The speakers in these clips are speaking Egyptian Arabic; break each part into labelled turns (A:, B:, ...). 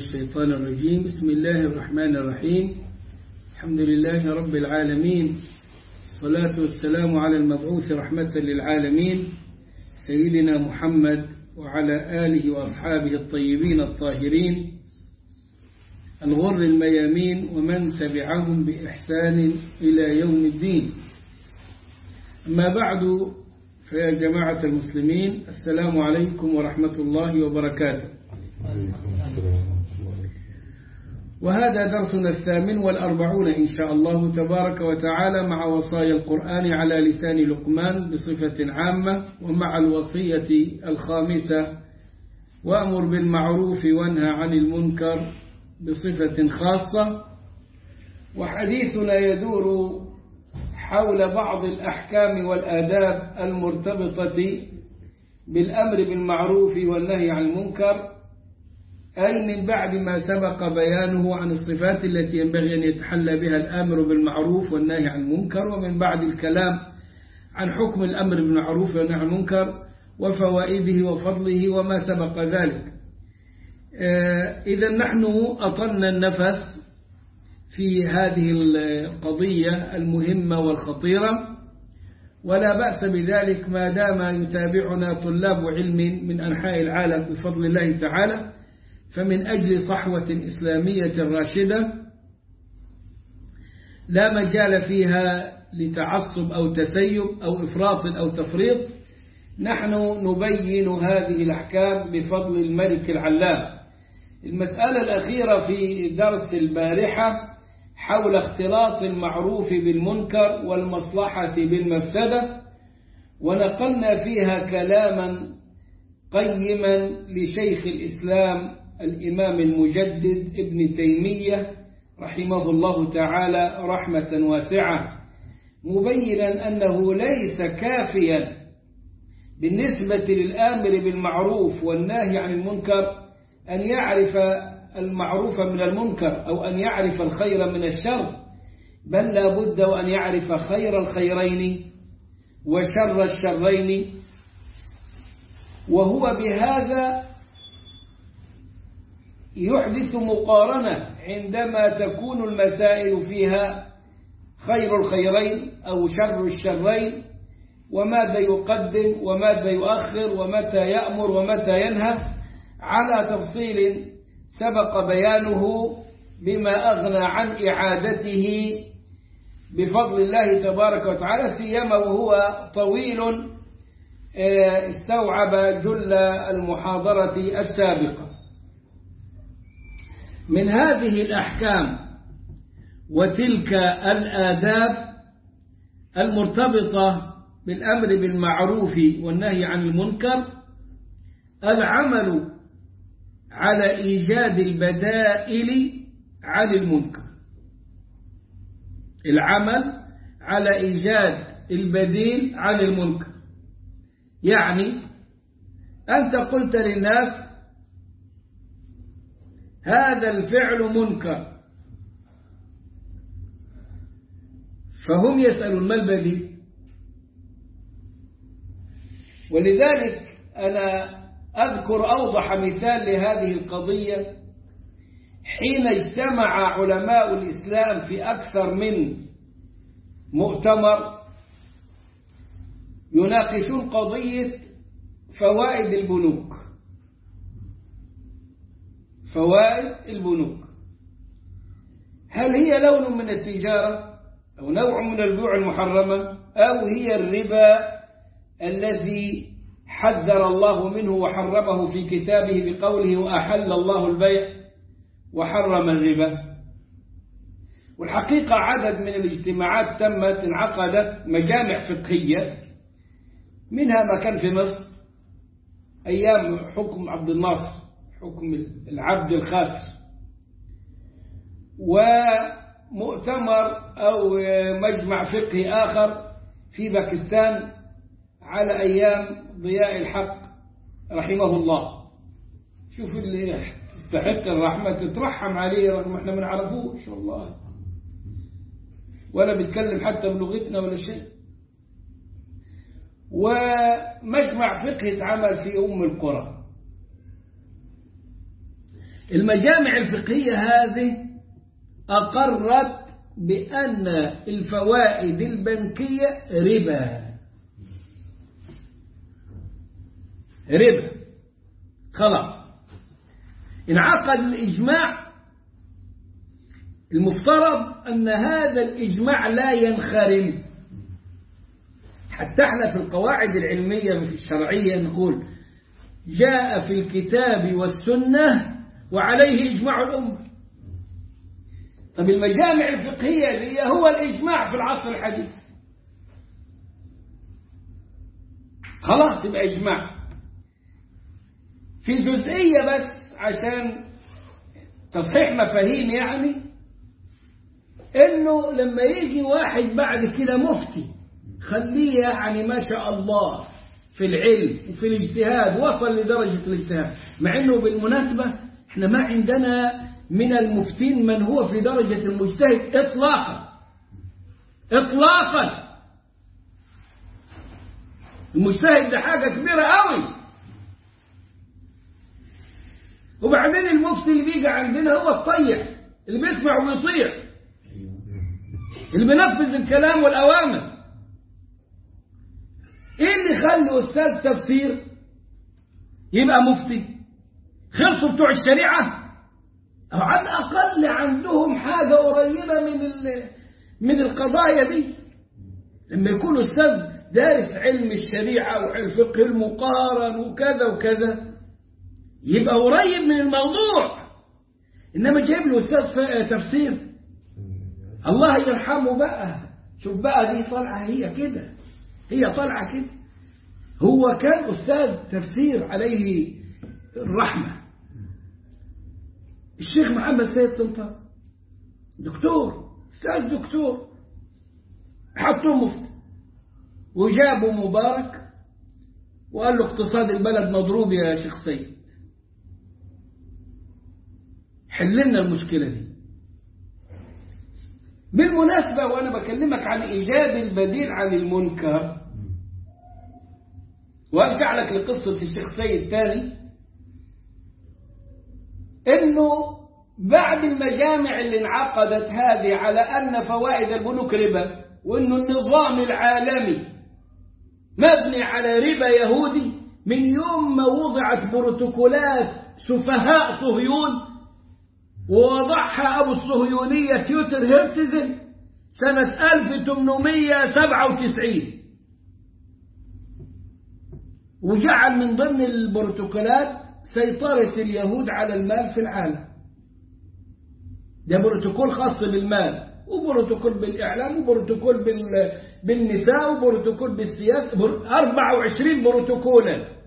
A: الشيطان الرجيم بسم الله الرحمن الرحيم الحمد لله رب العالمين الصلاة والسلام على المبعوث رحمة للعالمين سيدنا محمد وعلى آله وأصحابه الطيبين الطاهرين الغر الميامين ومن تبعهم بإحسان إلى يوم الدين أما بعد فيا جماعة المسلمين السلام عليكم ورحمة الله وبركاته وهذا درسنا الثامن والأربعون إن شاء الله تبارك وتعالى مع وصايا القرآن على لسان لقمان بصفة عامة ومع الوصية الخامسة وأمر بالمعروف وانهى عن المنكر بصفة خاصة وحديثنا يدور حول بعض الأحكام والآداب المرتبطة بالأمر بالمعروف والنهي عن المنكر أي من بعد ما سبق بيانه عن الصفات التي ينبغي أن يتحلى بها الأمر بالمعروف والنهي عن المنكر ومن بعد الكلام عن حكم الأمر بالمعروف والنهي عن المنكر وفوائده وفضله وما سبق ذلك إذا نحن أطلنا النفس في هذه القضية المهمة والخطيرة ولا بأس بذلك ما دام يتابعنا طلاب علم من أنحاء العالم بفضل الله تعالى فمن أجل صحوة إسلامية راشدة لا مجال فيها لتعصب أو تسيب أو إفراط أو تفريط نحن نبين هذه الأحكام بفضل الملك العلام المسألة الأخيرة في درس البارحة حول اختلاط المعروف بالمنكر والمصلحة بالمفسدة ونقلنا فيها كلاما قيما لشيخ الإسلام الإمام المجدد ابن تيمية رحمه الله تعالى رحمة واسعة مبينا أنه ليس كافيا بالنسبة للآمر بالمعروف والناهي عن المنكر أن يعرف المعروف من المنكر أو أن يعرف الخير من الشر بل لا بد وأن يعرف خير الخيرين وشر الشرين وهو بهذا يحدث مقارنة عندما تكون المسائل فيها خير الخيرين أو شر الشرين وماذا يقدم وماذا يؤخر ومتى يأمر ومتى ينهى على تفصيل سبق بيانه بما أغنى عن إعادته بفضل الله تبارك وتعالى سيما وهو طويل استوعب جل المحاضرة السابقة من هذه الأحكام وتلك الآداب المرتبطة بالأمر بالمعروف والنهي عن المنكر العمل على إيجاد البدائل عن المنكر العمل على إيجاد البديل عن المنكر يعني أنت قلت للناس هذا الفعل منكر فهم يسألون ما البديل ولذلك أنا أذكر أوضح مثال لهذه القضية حين اجتمع علماء الإسلام في أكثر من مؤتمر يناقشون قضية فوائد البنوك فوائد البنوك هل هي لون من التجارة أو نوع من البيوع المحرمة أو هي الربا الذي حذر الله منه وحرمه في كتابه بقوله وأحل الله البيع وحرم الربا والحقيقة عدد من الاجتماعات تمت انعقدت مجامع فقهية منها ما كان في مصر أيام حكم عبد الناصر حكم العبد الخاسر ومؤتمر أو مجمع فقهي آخر في باكستان على أيام ضياء الحق رحمه الله شوف اللي يستحق الرحمة تترحم عليه رغم احنا ما نعرفوش والله ولا بيتكلم حتى بلغتنا ولا شيء ومجمع فقهي اتعمل في أم القرى المجامع الفقهية هذه أقرت بأن الفوائد البنكية ربا ربا خلاص انعقد الإجماع المفترض أن هذا الإجماع لا ينخرم حتى احنا في القواعد العلمية في الشرعية نقول جاء في الكتاب والسنة وعليه إجماع الأمة طب المجامع الفقهية اللي هو الإجماع في العصر الحديث خلاص يبقى إجماع في جزئية بس عشان تصحيح مفاهيم يعني انه لما يجي واحد بعد كده مفتي خليه يعني ما شاء الله في العلم وفي الاجتهاد وصل لدرجة الاجتهاد مع انه بالمناسبة احنا ما عندنا من المفتين من هو في درجة المجتهد اطلاقا اطلاقا المجتهد ده حاجة كبيرة قوي وبعدين المفتي اللي بيجي عندنا هو الطيع اللي بيسمع ويطيع اللي بينفذ الكلام والأوامر ايه اللي يخلي أستاذ تفسير يبقى مفتي خلصوا بتوع الشريعة أو على الأقل عندهم حاجة قريبة من من القضايا دي لما يكون أستاذ دارس علم الشريعة وفقه المقارن وكذا وكذا يبقى قريب من الموضوع إنما جايب له أستاذ تفسير الله يرحمه بقى شوف بقى دي طالعة هي كده هي طالعة كده هو كان أستاذ تفسير عليه الرحمة الشيخ محمد سيد طنطا دكتور أستاذ دكتور حطوه مفتي وجابوا مبارك وقال له اقتصاد البلد مضروب يا شيخ سيد حللنا المشكلة دي بالمناسبة وأنا بكلمك عن إيجاد البديل عن المنكر وأرجع لك لقصة الشيخ سيد تاني إنه بعد المجامع اللي انعقدت هذه على أن فوائد البنوك ربا وإنه النظام العالمي مبني على ربا يهودي من يوم ما وضعت بروتوكولات سفهاء صهيون ووضعها أبو الصهيونية تيوتر هيرتزل سنة 1897 وجعل من ضمن البروتوكولات سيطرة اليهود على المال في العالم ده بروتوكول خاص بالمال وبروتوكول بالإعلام وبروتوكول بالنساء وبروتوكول بالسياسة 24 بروتوكولا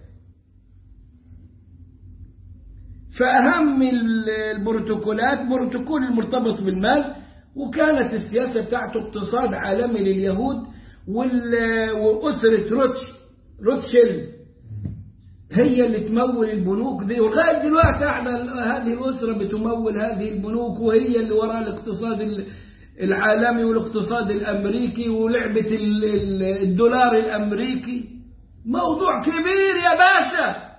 A: فأهم البروتوكولات بروتوكول المرتبط بالمال وكانت السياسة بتاعته اقتصاد عالمي لليهود وأسرة روتش روتشيلد هي اللي تمول البنوك دي ولغاية دلوقتي قاعدة هذه الأسرة بتمول هذه البنوك وهي اللي وراء الاقتصاد العالمي والاقتصاد الأمريكي ولعبة الدولار الأمريكي موضوع كبير يا باشا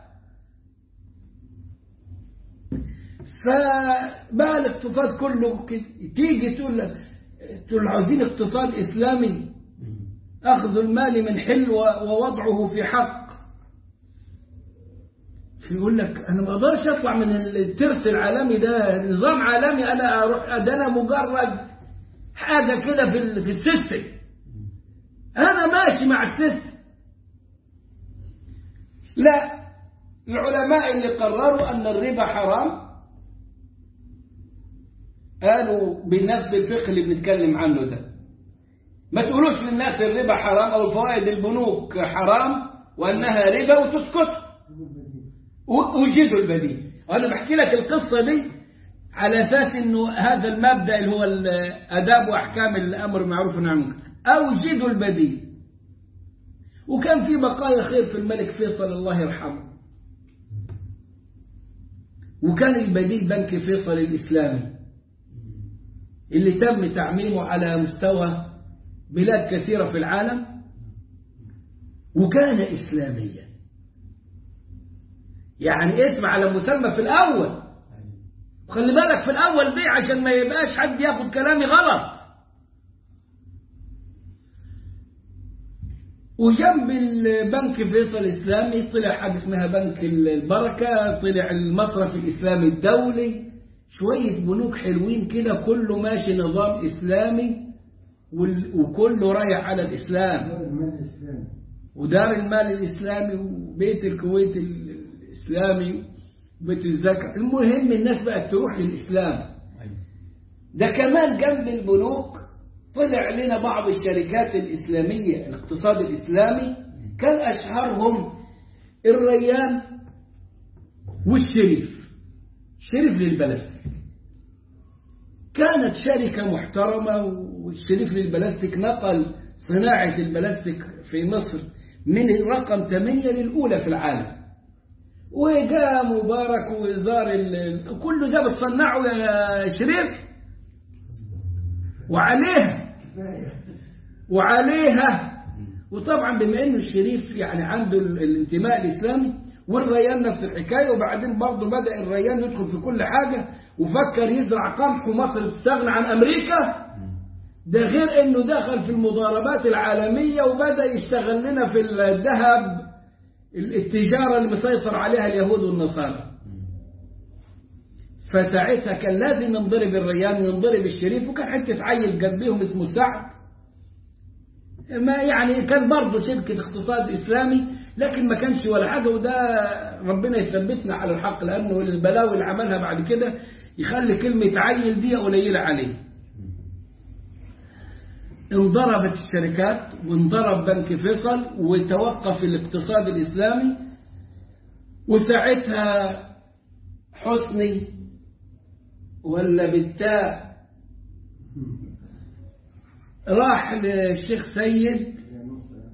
A: فبقى الاقتصاد كله تيجي تقول لك تقول عاوزين اقتصاد إسلامي أخذ المال من حل ووضعه في حق يقول لك أنا ما أقدرش أطلع من الترس العالمي ده نظام عالمي أنا أروح ده أنا مجرد حاجة كده في في السيستم أنا ماشي مع السيستم لا العلماء اللي قرروا أن الربا حرام قالوا بنفس الفقه اللي بنتكلم عنه ده ما تقولوش للناس الربا حرام أو فوائد البنوك حرام وأنها ربا وتسكت وجدوا البديل وأنا بحكي لك القصة دي على أساس أنه هذا المبدأ اللي هو الأداب وأحكام الأمر معروف عنه أوجدوا البديل وكان في بقايا خير في الملك فيصل الله يرحمه وكان البديل بنك فيصل الإسلامي اللي تم تعميمه على مستوى بلاد كثيرة في العالم وكان إسلاميا يعني اسم على مسمى في الأول وخلي بالك في الأول بيع عشان ما يبقاش حد ياخد كلامي غلط وجنب البنك فيصل الإسلامي طلع حاجة اسمها بنك البركة طلع المصرف الإسلامي الدولي شوية بنوك حلوين كده كله ماشي نظام إسلامي وال- وكله رايح على الإسلام
B: دار المال الإسلامي
A: ودار المال الإسلامي وبيت الكويت ال- الإسلامي وبيت الزكاة المهم الناس بقت تروح للإسلام ده كمان جنب البنوك طلع لنا بعض الشركات الإسلامية الاقتصاد الإسلامي كان أشهرهم الريان والشريف شريف للبلاستيك كانت شركة محترمة والشريف للبلاستيك نقل صناعة البلاستيك في مصر من الرقم 8 للأولى في العالم وجاء مبارك وزار ال- كله ده بتصنعه يا شريف وعليها
B: كفاية
A: وعليها وطبعا بما انه الشريف يعني عنده ال- الانتماء الاسلامي والريان نفس الحكايه وبعدين برضه بدا الريان يدخل في كل حاجه وفكر يزرع قمح ومصر تستغنى عن امريكا ده غير انه دخل في المضاربات العالميه وبدا يشتغل لنا في الذهب ال- التجاره اللي مسيطر عليها اليهود والنصارى فساعتها كان لازم ينضرب الريان وينضرب الشريف وكان حته عيل جنبيهم اسمه سعد ما يعني كان برضه شركة اقتصاد إسلامي لكن ما كانش ولا حاجة وده ربنا يثبتنا على الحق لأنه البلاوي اللي عملها بعد كده يخلي كلمة عيل دي قليلة عليه انضربت الشركات وانضرب بنك فيصل وتوقف الاقتصاد الإسلامي وساعتها حسني ولا بالتاء راح للشيخ سيد
B: يا نصر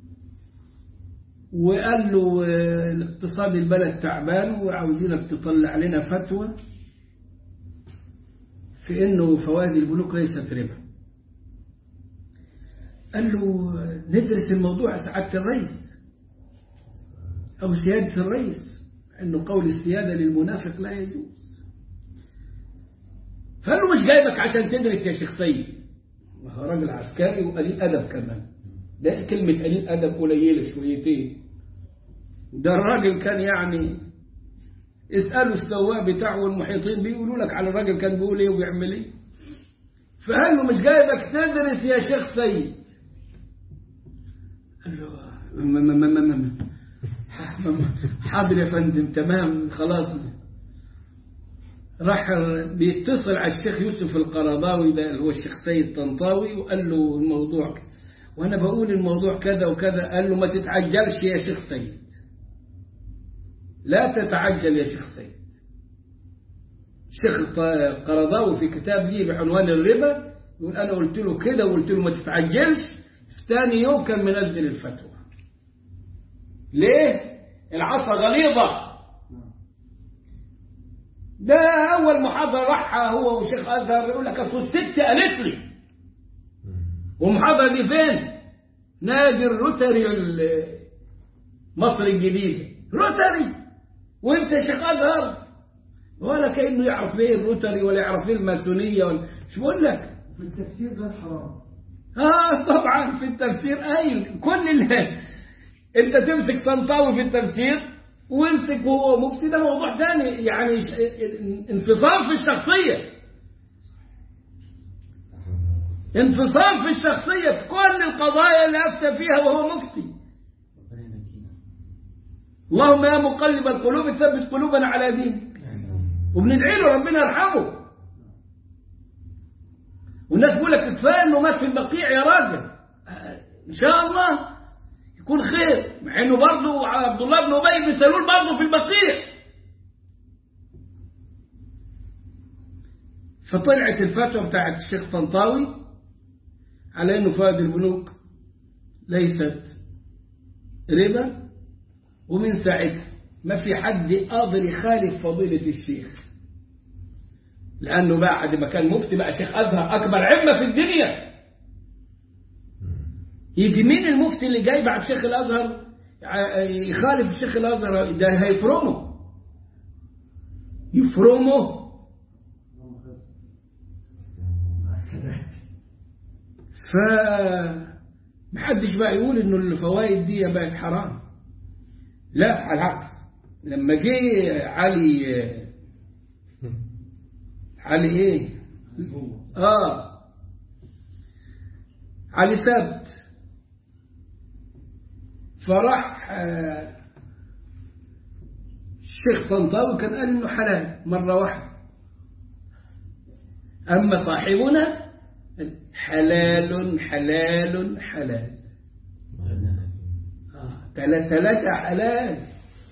A: وقال له آه، الاقتصاد البلد تعبان وعاوزينك تطلع لنا فتوى في انه فوائد البنوك ليست ربا قال له آه، ندرس الموضوع سعادة الرئيس أو سيادة الرئيس أنه قول السيادة للمنافق لا يجوز فقال له مش جايبك عشان تدرس يا شيخ سيد وهو راجل عسكري وقليل أدب كمان ده كلمة قليل أدب قليلة شويتين ده الراجل كان يعني اسألوا السواق بتاعه والمحيطين بيقولوا لك على الراجل كان بيقول ايه وبيعمل ايه فقال له مش جايبك تدرس يا شيخ سيد قال له ما ما ما ما ما حاضر يا فندم تمام خلاص راح بيتصل على الشيخ يوسف القرضاوي ده اللي هو الشيخ سيد طنطاوي وقال له الموضوع كده. وانا بقول الموضوع كذا وكذا قال له ما تتعجلش يا شيخ سيد لا تتعجل يا شيخ سيد الشيخ القرضاوي في كتاب لي بعنوان الربا يقول انا قلت له كده وقلت له ما تتعجلش في ثاني يوم كان منزل الفتوى ليه العصا غليظه ده أول محاضرة راحها هو وشيخ أزهر يقول لك أصل الست قالت لي والمحاضرة دي فين؟ نادي الروتري ال- مصر الجديدة روتري وأنت شيخ أزهر ولا كأنه يعرف ايه الروتري ولا يعرف ايه الماسونية ولا شو بقول لك؟
B: في التفسير ده حرام
A: اه طبعا في التفسير قايل كل اللي انت تمسك طنطاوي في التفسير وامسك وهو مفتي ده موضوع ثاني يعني ش- انفصام في الشخصية انفصام في الشخصية في كل القضايا اللي أفتى فيها وهو مفتي اللهم يا مقلب القلوب ثبت قلوبنا على دينك وبندعي له ربنا يرحمه والناس بيقول لك كفايه انه مات في البقيع يا راجل آه، ان شاء الله يكون خير مع انه برضه عبد الله بن ابي بن سلول برضه في البقيع فطلعت الفتوى بتاعت الشيخ طنطاوي على انه فوائد البنوك ليست ربا ومن ساعتها ما في حد قادر يخالف فضيلة الشيخ لأنه بعد ما كان مفتي بقى شيخ أزهر أكبر عمة في الدنيا يجي مين المفتي اللي جاي بعد شيخ الأزهر ع- يخالف الشيخ الأزهر ده هيفرمه يفرمه محدش بقى يقول انه الفوائد دي بقت حرام لا على العكس لما جه علي علي ايه اه علي ثبت فراح آه الشيخ طنطاوي كان قال انه حلال مرة واحدة اما صاحبنا حلال حلال حلال آه تلاتة تلاتة حلال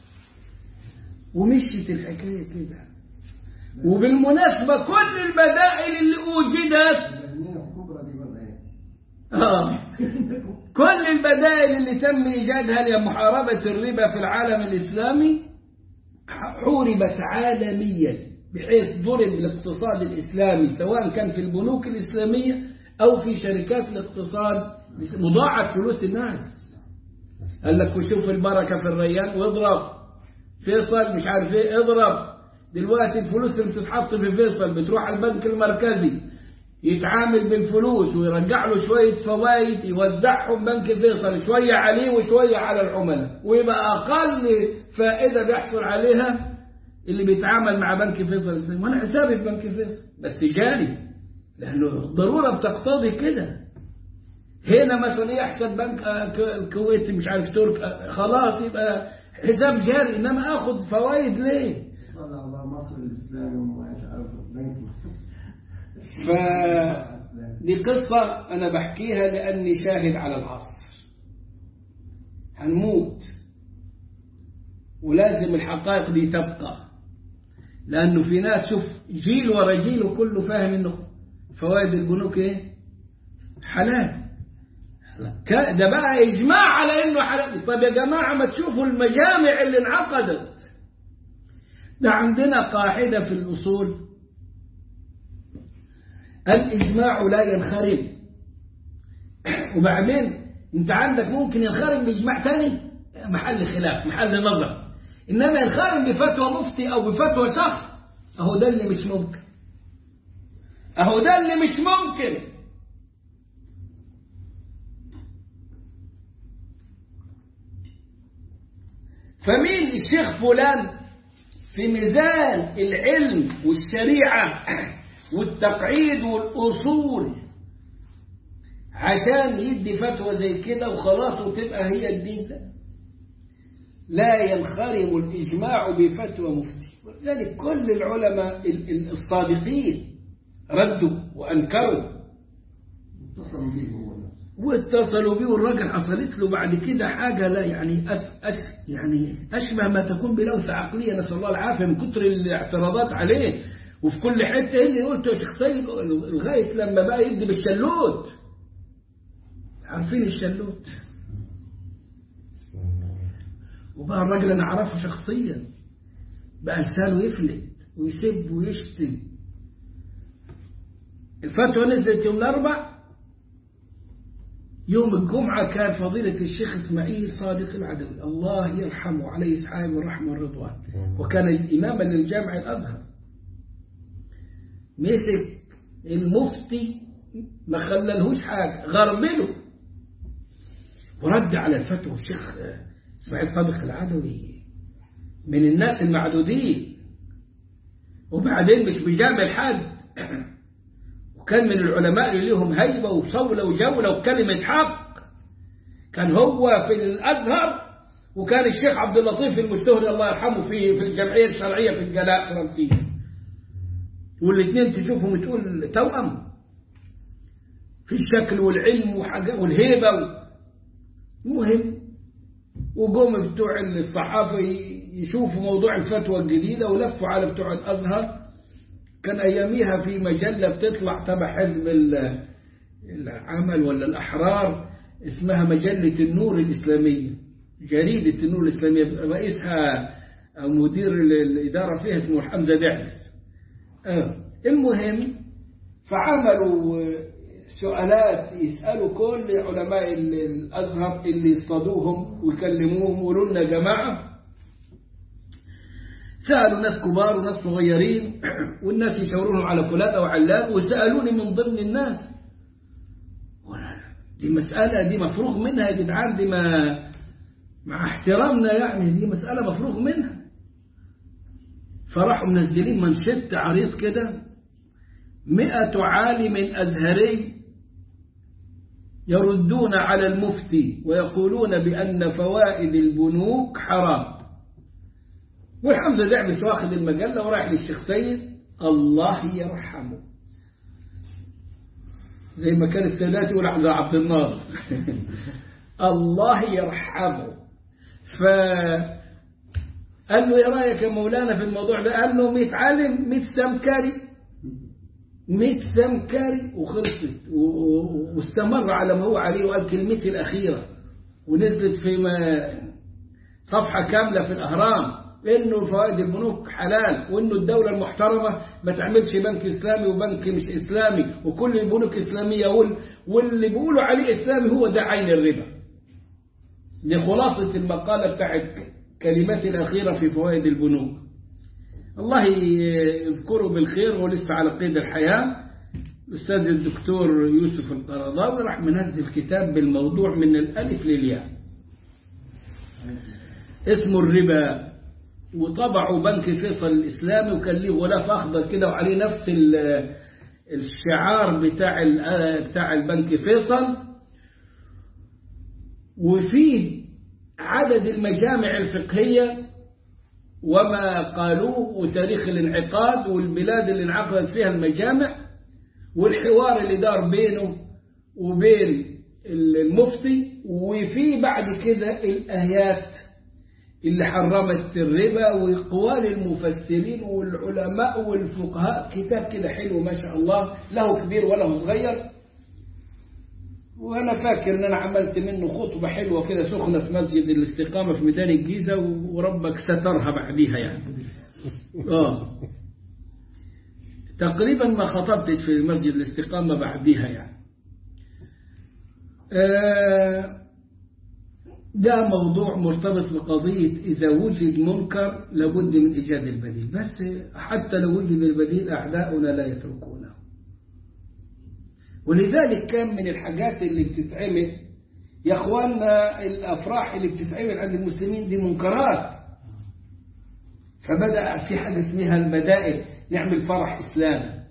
A: ومشيت الحكاية كده وبالمناسبة كل البدائل اللي وجدت
B: البنية الكبرى دي ولا ايه؟
A: آه. كل البدائل اللي تم إيجادها لمحاربة الربا في العالم الإسلامي حوربت عالميا بحيث ضرب الاقتصاد الإسلامي سواء كان في البنوك الإسلامية أو في شركات الاقتصاد مضاعف فلوس الناس قال لك وشوف البركة في الريان واضرب فيصل مش عارف ايه اضرب دلوقتي الفلوس اللي بتتحط في فيصل بتروح على البنك المركزي يتعامل بالفلوس ويرجع له شوية فوائد يوزعهم بنك فيصل شوية عليه وشوية على العملاء ويبقى أقل فائدة بيحصل عليها اللي بيتعامل مع بنك فيصل الإسلامي وأنا حسابي في بنك فيصل بس جاري لأنه الضرورة بتقتضي كده هنا مثلا ايه احسن بنك الكويت مش عارف ترك خلاص يبقى حساب جاري انما اخد فوائد ليه
B: صلى على مصر الإسلامي ومش عارف البنك
A: ف دي قصة أنا بحكيها لأني شاهد على العصر هنموت ولازم الحقائق دي تبقى لأنه في ناس شوف جيل ورا جيل وكله فاهم إنه فوائد البنوك إيه حلال ده بقى إجماع على إنه حلال طب يا جماعة ما تشوفوا المجامع اللي انعقدت ده عندنا قاعدة في الأصول الإجماع لا ينخرم وبعدين أنت عندك ممكن ينخرم بإجماع تاني محل خلاف محل نظر إنما ينخرم بفتوى مفتي أو بفتوى شخص أهو ده اللي مش ممكن أهو ده اللي مش ممكن فمين الشيخ فلان في ميزان العلم والشريعة والتقعيد والأصول عشان يدي فتوى زي كده وخلاص وتبقى هي الدين ده لا ينخرم الإجماع بفتوى مفتي ولذلك كل العلماء الصادقين ردوا وأنكروا
B: اتصلوا بيه هو نفسه
A: واتصلوا بيه والراجل حصلت له بعد كده حاجة لا يعني أس أس يعني أشبه ما تكون بلوثة عقلية نسأل الله العافية من كتر الاعتراضات عليه وفي كل حتة اللي قلت يا شيخ سيد لغاية لما بقى يدي بالشلوت عارفين الشلوت وبقى الراجل أنا أعرفه شخصيا بقى لسانه يفلت ويسب ويشتم الفتوى نزلت يوم الأربع يوم الجمعة كان فضيلة الشيخ إسماعيل صادق العدوي الله يرحمه عليه السلام والرحمة والرضوان وكان إماما للجامع الأزهر مسك المفتي ما خللهوش حاجة غربله ورد على الفتوى الشيخ إسماعيل صادق العدوي من الناس المعدودين وبعدين مش بيجامل حد وكان من العلماء اللي لهم هيبة وصولة وجولة وكلمة حق كان هو في الأزهر وكان الشيخ عبد اللطيف المجتهد الله يرحمه في في الجمعية الشرعية في الجلاء فرنسية والاثنين تشوفهم تقول توأم في الشكل والعلم وحاجة والهيبة مهم وقوم بتوع الصحافة يشوفوا موضوع الفتوى الجديدة ولفوا على بتوع الأزهر كان أياميها في مجلة بتطلع تبع حزب العمل ولا الأحرار اسمها مجلة النور الإسلامية جريدة النور الإسلامية رئيسها أو مدير الإدارة فيها اسمه حمزة دعس آه. المهم فعملوا سؤالات يسألوا كل علماء الأزهر اللي يصطادوهم ويكلموهم ويقولوا لنا يا جماعة سألوا ناس كبار وناس صغيرين والناس يشاورونهم على فلان أو علان وسألوني من ضمن الناس دي مسألة دي مفروغ منها يا جدعان دي ما مع احترامنا يعني دي مسألة مفروغ منها فراحوا منزلين منشط عريض كده مئة عالم أزهري يردون على المفتي ويقولون بأن فوائد البنوك حرام والحمد لله مش واخد المجلة ورايح للشيخ سيد الله يرحمه زي ما كان السادات يقول عبد عبد الناصر الله يرحمه ف قال له يا رايك يا مولانا في الموضوع ده قال له 100 عالم 100 سمكري 100 سمكري وخلصت واستمر على ما هو عليه وقال كلمتي الأخيرة ونزلت في صفحة كاملة في الأهرام إنه فوائد البنوك حلال وإنه الدولة المحترمة ما تعملش بنك إسلامي وبنك مش إسلامي وكل البنوك إسلامية واللي بيقولوا عليه إسلامي هو ده عين الربا دي خلاصة المقالة بتاعت كلماتي الأخيرة في فوائد البنوك الله يذكره بالخير ولسه على قيد الحياة الأستاذ الدكتور يوسف القرضاوي راح منزل كتاب بالموضوع من الألف للياء اسمه الربا وطبعوا بنك فيصل الإسلامي وكان ليه غلاف أخضر كده وعليه نفس الشعار بتاع بتاع البنك فيصل وفيه عدد المجامع الفقهية وما قالوه وتاريخ الانعقاد والبلاد اللي انعقدت فيها المجامع والحوار اللي دار بينه وبين المفتي وفي بعد كده الآيات اللي حرمت الربا وقوال المفسرين والعلماء والفقهاء كتاب كده حلو ما شاء الله له كبير وله صغير وانا فاكر ان انا عملت منه خطبه حلوه كده سخنه في مسجد الاستقامه في ميدان الجيزه وربك سترها بعديها يعني اه تقريبا ما خطبتش في مسجد الاستقامه بعديها يعني آه ده موضوع مرتبط بقضية إذا وجد منكر لابد من إيجاد البديل بس حتى لو وجد البديل أعداؤنا لا يتركونه ولذلك كان من الحاجات اللي بتتعمل يا اخوانا الافراح اللي بتتعمل عند المسلمين دي منكرات فبدا في حاجه اسمها البدائل نعمل فرح اسلامي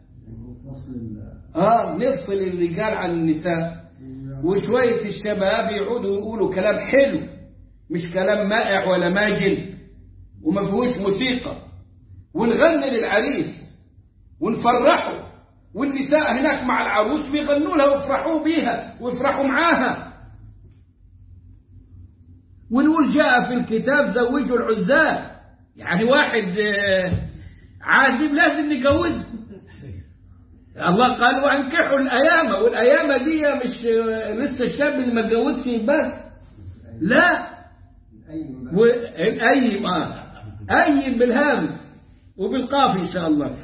A: اه نفصل الرجال عن النساء وشويه الشباب يقعدوا يقولوا كلام حلو مش كلام مائع ولا ماجن وما فيهوش موسيقى ونغني للعريس ونفرحه والنساء هناك مع العروس بيغنوا لها ويفرحوا بيها ويفرحوا معاها ونقول جاء في الكتاب زوجوا العزال يعني واحد عازب لازم نجوزه الله قال وانكحوا الايام والايام دي مش لسه الشاب اللي ما اتجوزش بس لا ايم اه ايم بالهامس وبالقاف ان شاء الله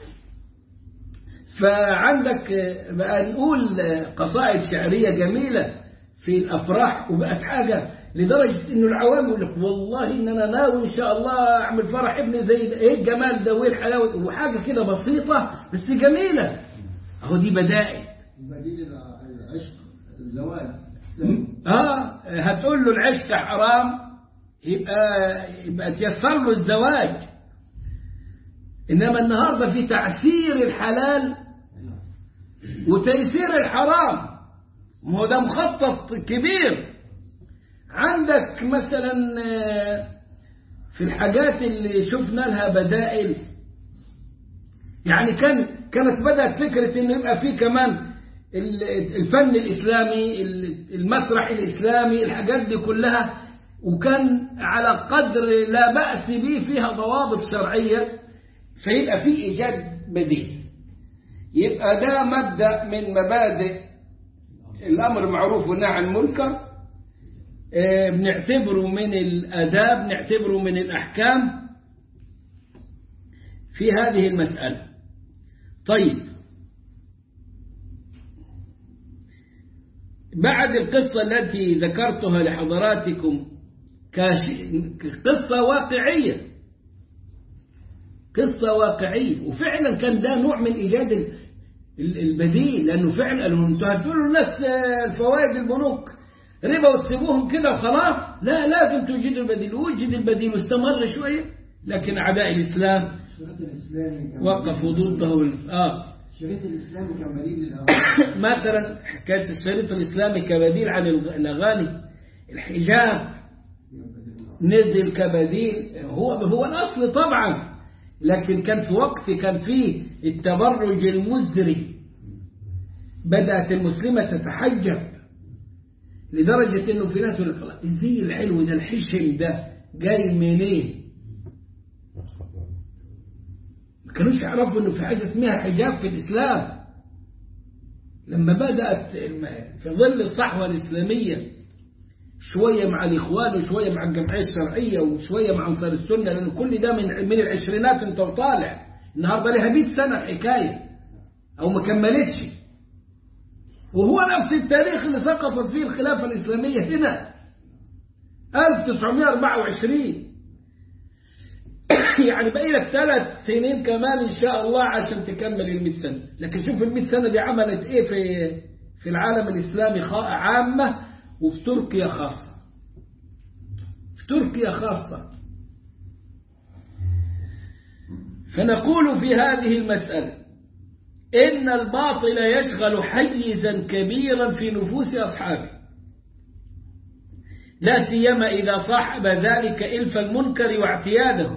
A: فعندك بقى نقول قصائد شعرية جميلة في الأفراح وبقت حاجة لدرجة إنه العوام يقول لك والله إن أنا ناوي إن شاء الله أعمل فرح ابني زي ده إيه الجمال ده وإيه الحلاوة وحاجة كده بسيطة بس جميلة أهو دي بدائل
B: بديل العشق الزواج
A: آه هتقول له العشق حرام يبقى يبقى تيسر له الزواج إنما النهاردة في تعسير الحلال وتيسير الحرام ما هو ده مخطط كبير عندك مثلا في الحاجات اللي شفنا لها بدائل يعني كان كانت بدأت فكرة إنه يبقى في كمان الفن الإسلامي المسرح الإسلامي الحاجات دي كلها وكان على قدر لا بأس به فيها ضوابط شرعية فيبقى في إيجاد بديل يبقى ده مبدأ من مبادئ الأمر معروف والنهي عن المنكر بنعتبره من الآداب نعتبره من الأحكام في هذه المسألة طيب بعد القصة التي ذكرتها لحضراتكم قصة واقعية قصة واقعية وفعلا كان ده نوع من إيجاد ال- البديل لأنه فعلا قالوا انتوا هتقولوا للناس آه، الفوائد البنوك ربا وتسيبوهم كده وخلاص لا لازم توجدوا البديل وجد البديل واستمر شوية لكن أعداء الإسلام
B: الشريط الإسلامي كان
A: وقفوا ضده وال- آه
B: الشريط الإسلامي كان بديل للأغاني
A: مثلا حكاية الشريط الإسلامي كبديل عن الغ- الأغاني الحجاب نزل كبديل هو هو الأصل طبعا لكن كان في وقت كان فيه التبرج المزري بدأت المسلمة تتحجب لدرجة انه في ناس يقول لك الله، الزي الحلو ده الحشم ده جاي منين؟ ما كانوش يعرفوا انه في حاجة اسمها حجاب في الإسلام لما بدأت الم- في ظل الصحوة الإسلامية شوية مع الإخوان وشوية مع الجمعية الشرعية وشوية مع أنصار السنة لأن كل ده من من العشرينات أنت وطالع النهاردة لها 100 سنة الحكاية أو ما كملتش وهو نفس التاريخ اللي سقطت فيه الخلافة الإسلامية هنا 1924 يعني باقي لك ثلاث سنين كمان إن شاء الله عشان تكمل ال 100 سنة لكن شوف ال 100 سنة دي عملت إيه في في العالم الإسلامي خا- عامة وفي تركيا خاصة في تركيا خاصة فنقول في هذه المسألة إن الباطل يشغل حيزا كبيرا في نفوس أصحابه لا سيما إذا صاحب ذلك إلف المنكر واعتياده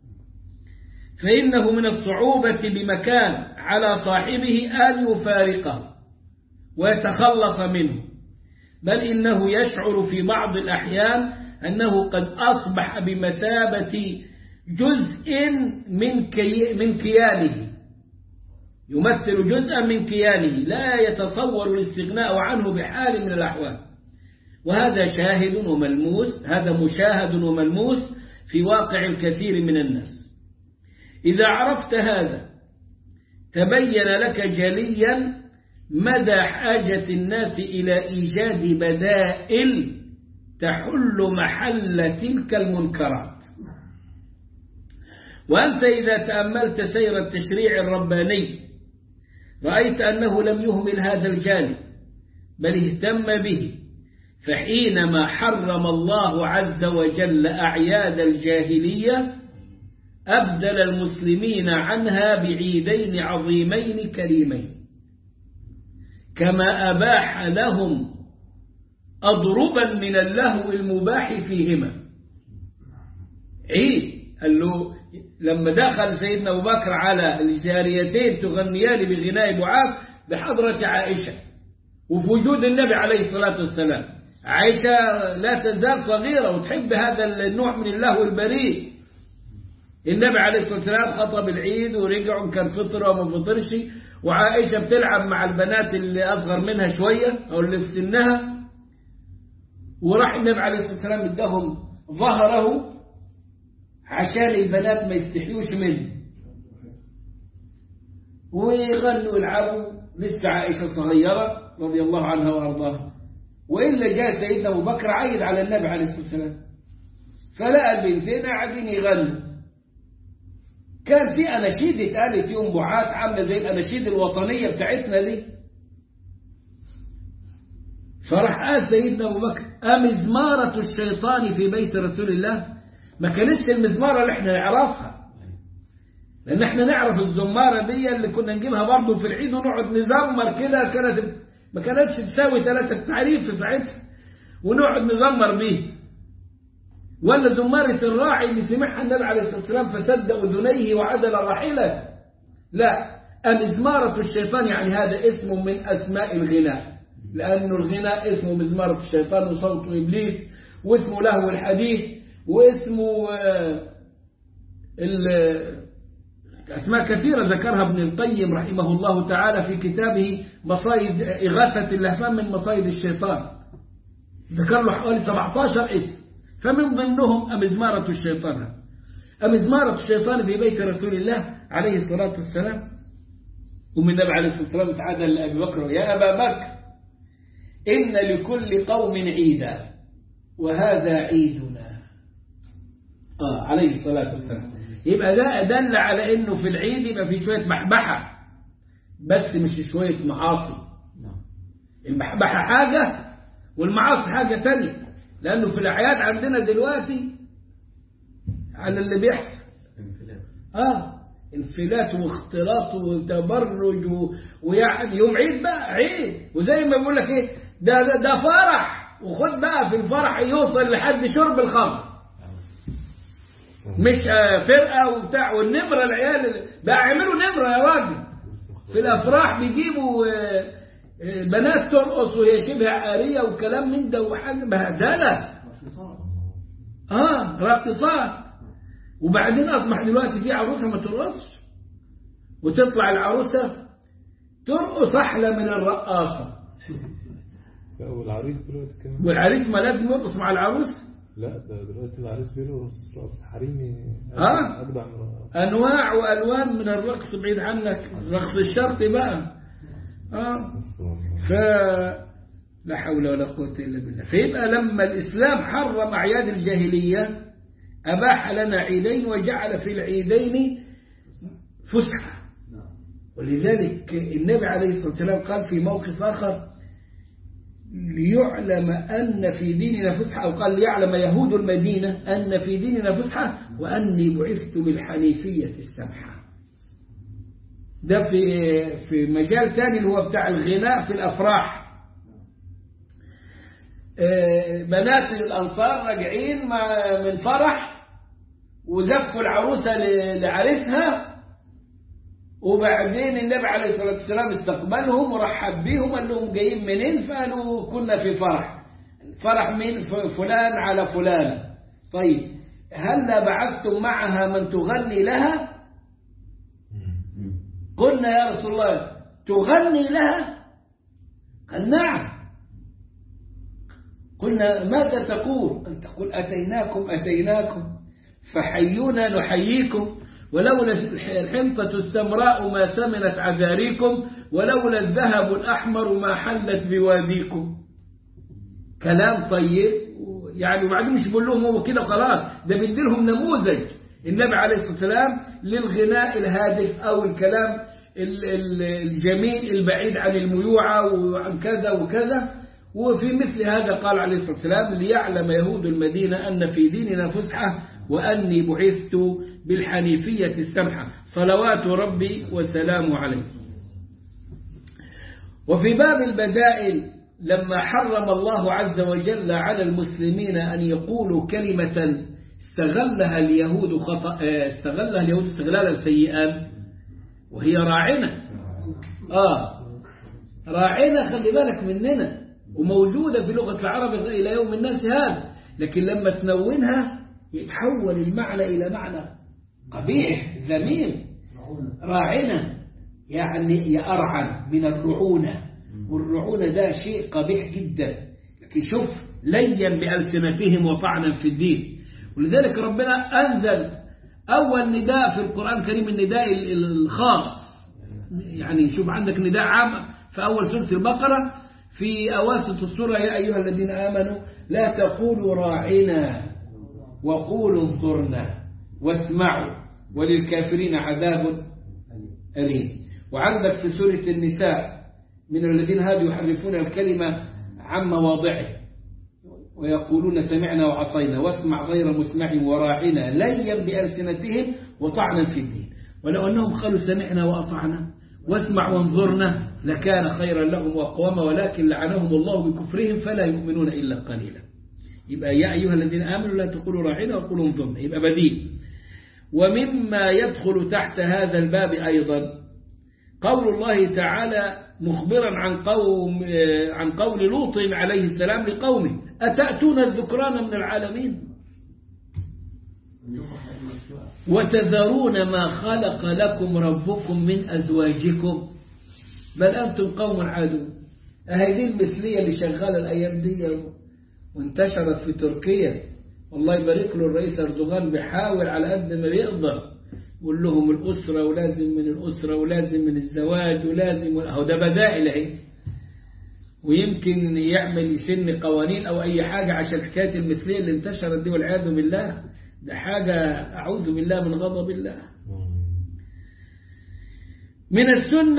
A: فإنه من الصعوبة بمكان على صاحبه أن يفارقه ويتخلص منه بل إنه يشعر في بعض الأحيان أنه قد أصبح بمثابة جزء من, كي من كيانه يمثل جزءا من كيانه لا يتصور الاستغناء عنه بحال من الأحوال وهذا شاهد وملموس هذا مشاهد وملموس في واقع الكثير من الناس إذا عرفت هذا تبين لك جليا مدى حاجة الناس إلى إيجاد بدائل تحل محل تلك المنكرات وأنت إذا تأملت سير التشريع الرباني رأيت أنه لم يهمل هذا الجانب بل اهتم به فحينما حرم الله عز وجل أعياد الجاهلية أبدل المسلمين عنها بعيدين عظيمين كريمين كما أباح لهم أضربا من اللهو المباح فيهما عيد قال له لما دخل سيدنا أبو بكر على الجاريتين تغنيان بغناء بعاث بحضرة عائشة وفي وجود النبي عليه الصلاة والسلام عائشة لا تزال صغيرة وتحب هذا النوع من اللهو البريء النبي عليه الصلاة والسلام خطب العيد ورجعوا كان فطرة وما فطرش وعائشة بتلعب مع البنات اللي أصغر منها شوية أو اللي في سنها وراح النبي عليه الصلاة والسلام اداهم ظهره عشان البنات ما يستحيوش منه ويغنوا ويلعبوا لسه عائشة صغيرة رضي الله عنها وأرضاها وإلا جاء سيدنا أبو بكر عيد على النبي عليه الصلاة والسلام فلقى البنتين قاعدين يغنوا كان في أناشيد اتقالت يوم بعات عاملة زي الأناشيد الوطنية بتاعتنا دي فراح قال سيدنا أبو بكر أمزمارة الشيطان في بيت رسول الله ما كانتش المزمارة اللي احنا نعرفها لأن احنا نعرف الزمارة دي اللي كنا نجيبها برضه في العيد ونقعد نزمر كده كانت ما كانتش تساوي ثلاثة تعريف في ساعتها ونقعد نزمر بيه ولا زمارة الراعي اللي سمعها النبي عليه الصلاة والسلام فسد أذنيه وعدل راحلة لا مزمارة الشيطان يعني هذا اسم من أسماء الغناء لأنه الغناء اسمه مزمارة الشيطان وصوت إبليس واسمه لهو الحديث واسمه أسماء كثيرة ذكرها ابن القيم رحمه الله تعالى في كتابه مصايد إغاثة اللهفان من مصايد الشيطان ذكر له حوالي 17 اسم فمن ضمنهم أمزمارة الشيطان أمزمارة الشيطان في بيت رسول الله عليه الصلاة والسلام ومن النبي عليه الصلاة والسلام تعالى لأبي بكر يا أبا بكر إن لكل قوم عيدا وهذا عيدنا آه عليه الصلاة والسلام يبقى ده دل على إنه في العيد يبقى في شوية محبحة بس مش شوية معاصي
B: نعم
A: المحبحة حاجة والمعاصي حاجة تانية لأنه في الأعياد عندنا دلوقتي على اللي بيحصل
B: انفلات
A: اه انفلات واختلاط وتبرج و... ويعني يوم عيد بقى عيد وزي ما بيقول لك ايه ده ده, ده فرح وخد بقى في الفرح يوصل لحد شرب الخمر مش آه، فرقه وبتاع والنمره العيال بقى يعملوا نمره يا راجل في الافراح بيجيبوا آه، آه، بنات ترقص وهي شبه عاريه وكلام من ده وحاجه بهدله اه راقصات وبعدين اصبح دلوقتي في عروسه ما ترقصش وتطلع العروسه ترقص احلى من الرقاصه
C: لا والعريس دلوقتي كمان
A: والعريس ما لازم يرقص مع العروس
C: لا ده دلوقتي العريس بيرقص رقص حريمي
A: آه.
C: أجدع من الرقص
A: انواع والوان من الرقص بعيد عنك الرقص الشرقي بقى اه ف لا حول ولا قوة إلا بالله فيبقى لما الإسلام حرم أعياد الجاهلية أباح لنا عيدين وجعل في العيدين فسحة
B: نعم
A: ولذلك النبي عليه الصلاة والسلام قال في موقف آخر ليعلم أن في ديننا فسحة أو قال ليعلم يهود المدينة أن في ديننا فسحة وأني بعثت بالحنيفية السمحة ده في في مجال تاني اللي هو بتاع الغناء في الأفراح آه، بنات الأنصار راجعين مع- من فرح وزفوا العروسة ل- لعريسها وبعدين النبي عليه الصلاة والسلام استقبلهم ورحب بيهم قال لهم جايين منين فقالوا كنا في فرح فرح من ف- فلان على فلان طيب هل بعثتم معها من تغني لها قلنا يا رسول الله تغني لها قال نعم قلنا ماذا تقول أن تقول أتيناكم أتيناكم فحيونا نحييكم ولولا الحنطة السمراء ما ثمنت عذاريكم ولولا الذهب الأحمر ما حلت بواديكم كلام طيب يعني وبعدين مش بقول لهم هو كده خلاص ده بيدي لهم نموذج النبي عليه الصلاة والسلام للغناء الهادف أو الكلام ال- ال- الجميل البعيد عن الميوعة وعن كذا وكذا وفي مثل هذا قال عليه الصلاة والسلام ليعلم يهود المدينة أن في ديننا فسحة وأني بعثت بالحنيفية السمحة صلوات ربي وسلامه عليه وفي باب البدائل لما حرم الله عز وجل على المسلمين أن يقولوا كلمة استغلها اليهود خطأ آه، استغلها اليهود استغلالا سيئا وهي راعنة آه راعنة خلي بالك مننا وموجودة في لغة العرب إلى يوم الناس هذا لكن لما تنونها يتحول المعنى إلى معنى قبيح ذميم راعنة يعني يأرعن من الرعونة والرعونة ده شيء قبيح جدا لكن شوف لين بألسنتهم وطعنا في الدين ولذلك ربنا أنزل أول نداء في القرآن الكريم النداء ال- ال- الخاص يعني شوف عندك نداء عام في أول سورة البقرة في أواسط السورة يا أيها الذين آمنوا لا تقولوا راعنا وقولوا انظرنا واسمعوا وللكافرين عذاب أليم وعندك في سورة النساء من الذين هادوا يحرفون الكلمة عن مواضعه ويقولون سمعنا وعصينا واسمع غير مسمع وراعنا ليا بألسنتهم وطعنا في الدين ولو أنهم قالوا سمعنا وأطعنا واسمع وانظرنا لكان خيرا لهم وأقوم ولكن لعنهم الله بكفرهم فلا يؤمنون إلا قليلا يبقى يا أيها الذين آمنوا لا تقولوا راعنا وقولوا انظرنا يبقى بديل ومما يدخل تحت هذا الباب أيضا قول الله تعالى مخبرا عن قوم عن قول لوط عليه السلام لقومه أتأتون الذكران من العالمين وتذرون ما خلق لكم ربكم من أزواجكم بل أنتم قوم عادون أهي دي المثلية اللي شغالة الأيام دي وانتشرت في تركيا والله يبارك له الرئيس أردوغان بيحاول على قد ما بيقدر يقول لهم الأسرة ولازم من الأسرة ولازم من الزواج ولازم أهو ده بدائل أهي ويمكن يعمل يسن قوانين أو أي حاجة عشان حكاية المثلية اللي انتشرت دي والعياذ بالله ده حاجة أعوذ بالله من غضب الله من السنة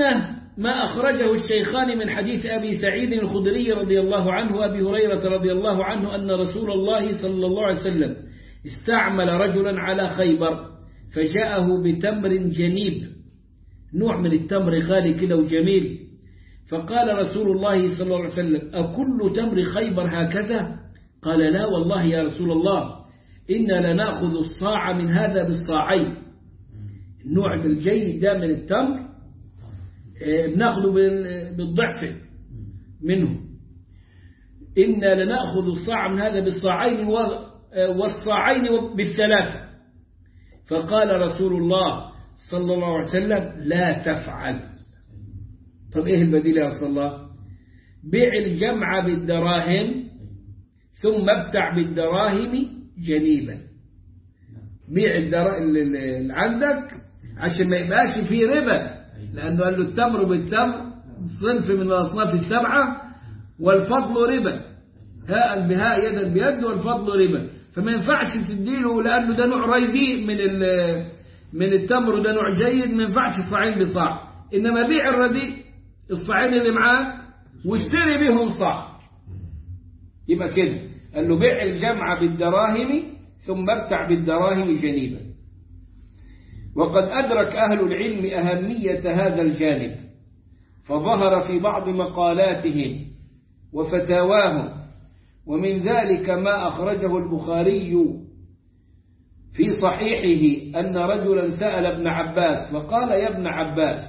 A: ما أخرجه الشيخان من حديث أبي سعيد الخدري رضي الله عنه وأبي هريرة رضي الله عنه أن رسول الله صلى الله عليه وسلم استعمل رجلا على خيبر فجاءه بتمر جنيب نوع من التمر غالي كده وجميل فقال رسول الله صلى الله عليه وسلم أكل تمر خيبر هكذا قال لا والله يا رسول الله إنا لنأخذ الصاع من هذا بالصاعين النوع الجيد ده من التمر بناخده بالضعف منه إنا لنأخذ الصاع من هذا بالصاعين والصاعين بالثلاثة فقال رسول الله صلى الله عليه وسلم لا تفعل طب إيه البديل يا رسول الله بيع الجمع بالدراهم ثم ابتع بالدراهم جنيبا بيع اللي عندك عشان ما يبقاش فيه ربا لأنه قال له التمر بالتمر صنف من الأصناف السبعة والفضل ربا هاء بهاء يدا بيد والفضل ربا فما ينفعش تديله لأنه ده نوع رديء من من التمر وده نوع جيد ما ينفعش صاعين بصاع إنما بيع الرديء الصاعين اللي معاك واشتري بهم صاع يبقى كده قال له بيع الجمع بالدراهم ثم ابتع بالدراهم جنيبا وقد أدرك أهل العلم أهمية هذا الجانب فظهر في بعض مقالاتهم وفتاواهم ومن ذلك ما أخرجه البخاري في صحيحه أن رجلا سأل ابن عباس وقال يا ابن عباس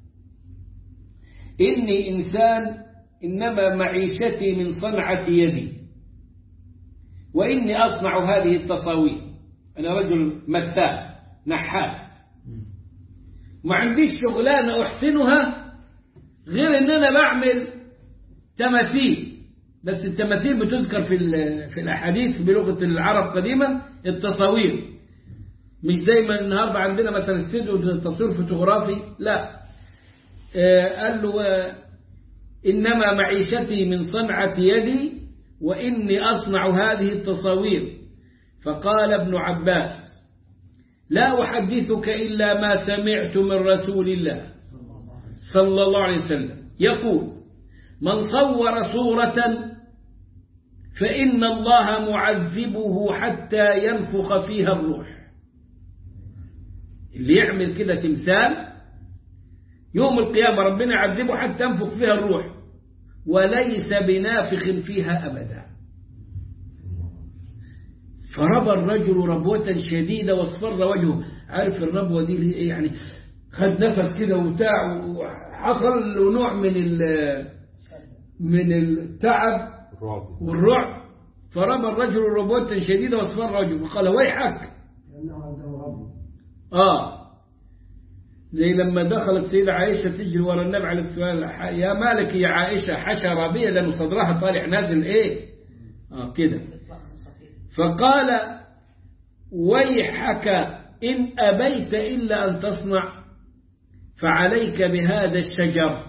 A: إني إنسان إنما معيشتي من صنعة يدي وإني أصنع هذه التصاوير أنا رجل مثال نحات ما عنديش شغلانة أحسنها غير إن أنا بعمل تماثيل بس التماثيل بتذكر في في الأحاديث بلغة العرب قديما التصاوير مش زي ما النهارده عندنا مثلا استوديو تصوير فوتوغرافي لا آه قال له آه إنما معيشتي من صنعة يدي وإني أصنع هذه التصاوير فقال ابن عباس لا أحدثك إلا ما سمعت من رسول الله صلى الله عليه وسلم يقول من صور صورة فإن الله معذبه حتى ينفخ فيها الروح اللي يعمل كده تمثال يوم القيامة ربنا يعذبه حتى ينفخ فيها الروح وليس بنافخ فيها أبدا فربى الرجل ربوة شديدة واصفر وجهه عارف الربوة دي ايه يعني خد نفس كده وبتاع وحصل له نوع من من التعب والرعب فرمى الرجل ربوة شديدة واصفر وجهه وقال ويحك اه زي لما دخلت سيدة عائشة تجري ورا النبي عليه الصلاة والسلام يا مالك يا عائشة حشر بي لأنه صدرها طالع نازل ايه اه كده فقال ويحك إن أبيت إلا أن تصنع فعليك بهذا الشجر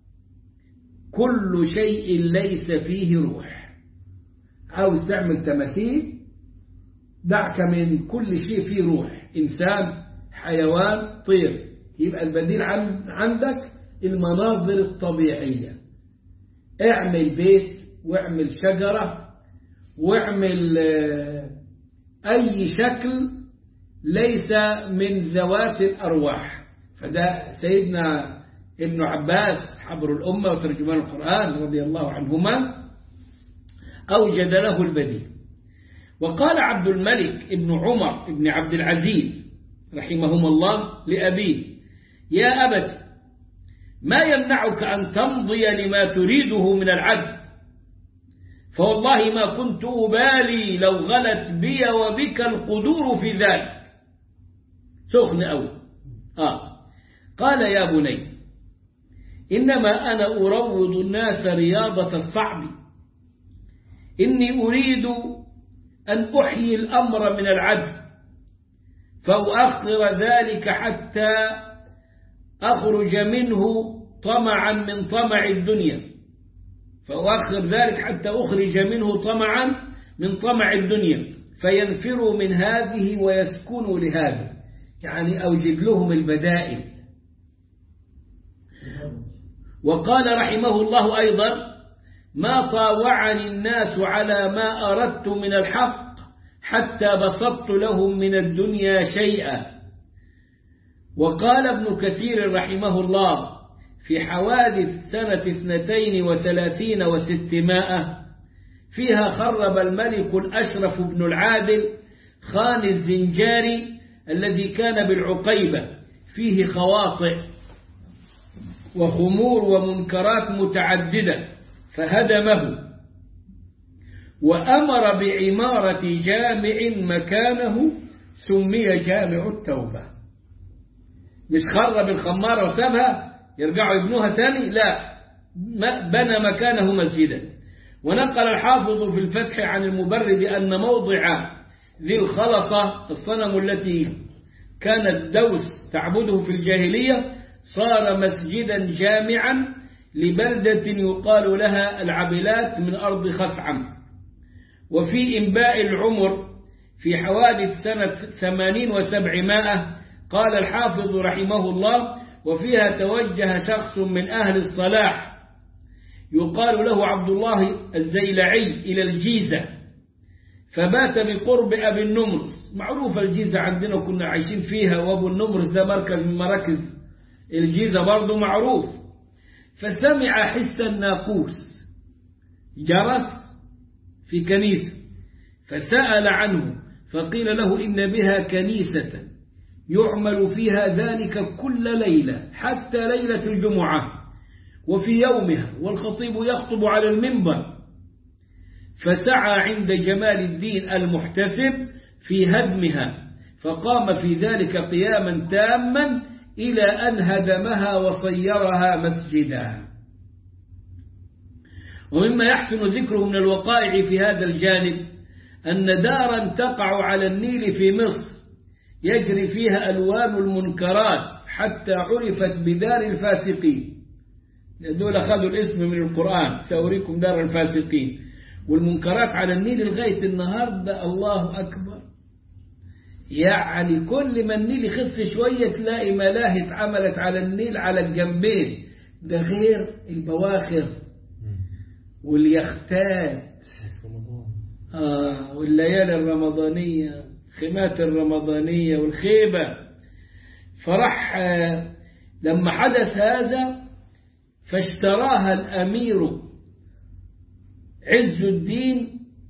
A: كل شيء ليس فيه روح عاوز تعمل تماثيل دعك من كل شيء فيه روح إنسان حيوان طير يبقى البديل عندك المناظر الطبيعية اعمل بيت واعمل شجرة واعمل أي شكل ليس من ذوات الأرواح فده سيدنا ابن عباس حبر الأمة وترجمان القرآن رضي الله عنهما أوجد له البديل وقال عبد الملك ابن عمر ابن عبد العزيز رحمهما الله لأبيه يا أبت ما يمنعك أن تمضي لما تريده من العدل فوالله ما كنت أبالي لو غلت بي وبك القدور في ذلك سخن أوي آه قال يا بني إنما أنا أروض الناس رياضة الصعب إني أريد أن أحيي الأمر من العدل فأؤخر ذلك حتى أخرج منه طمعا من طمع الدنيا فأؤخر ذلك حتى أخرج منه طمعا من طمع الدنيا فينفروا من هذه ويسكنوا لهذه يعني أوجد لهم البدائل وقال رحمه الله أيضا ما طاوعني الناس على ما أردت من الحق حتى بسطت لهم من الدنيا شيئا وقال ابن كثير رحمه الله في حوادث سنة اثنتين وثلاثين وستمائة فيها خرب الملك الأشرف بن العادل خان الزنجاري الذي كان بالعقيبة فيه خواطئ وخمور ومنكرات متعددة فهدمه وأمر بعمارة جامع مكانه سمي جامع التوبة مش خرب الخمارة وسابها يرجعوا يبنوها تاني لا بنى مكانه مسجدا ونقل الحافظ في الفتح عن المبرد أن موضع ذي الخلطة الصنم التي كانت دوس تعبده في الجاهلية صار مسجدا جامعا لبلدة يقال لها العبلات من أرض خثعم وفي إنباء العمر في حوادث سنة ثمانين وسبعمائة قال الحافظ رحمه الله وفيها توجه شخص من أهل الصلاح يقال له عبد الله الزيلعي إلى الجيزة فبات بقرب أبي النمرس معروف الجيزة عندنا كنا عايشين فيها وأبو النمرس ده مركز من مراكز الجيزة برضه معروف فسمع حس الناقوس جرس في كنيسة فسأل عنه فقيل له إن بها كنيسة يعمل فيها ذلك كل ليلة حتى ليلة الجمعة وفي يومها والخطيب يخطب على المنبر فسعى عند جمال الدين المحتسب في هدمها فقام في ذلك قياما تاما إلى أن هدمها وصيرها مسجدا ومما يحسن ذكره من الوقائع في هذا الجانب أن دارا تقع على النيل في مصر يجري فيها ألوان المنكرات حتى عرفت بدار الفاسقين دول أخذوا الاسم من القرآن سأريكم دار الفاسقين والمنكرات على النيل لغاية النهاردة الله أكبر يعني كل ما النيل يخص شوية تلاقي ملاهي اتعملت على النيل على الجنبين ده غير البواخر واليختات
C: رمضان
A: آه والليالي الرمضانية الخيمات الرمضانية والخيبة فرح آه لما حدث هذا فاشتراها الأمير عز الدين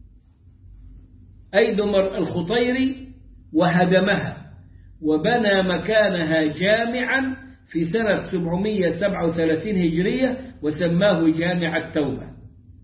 A: أيدمر الخطيري وهدمها وبنى مكانها جامعا في سنة 737 هجرية وسماه جامع التوبة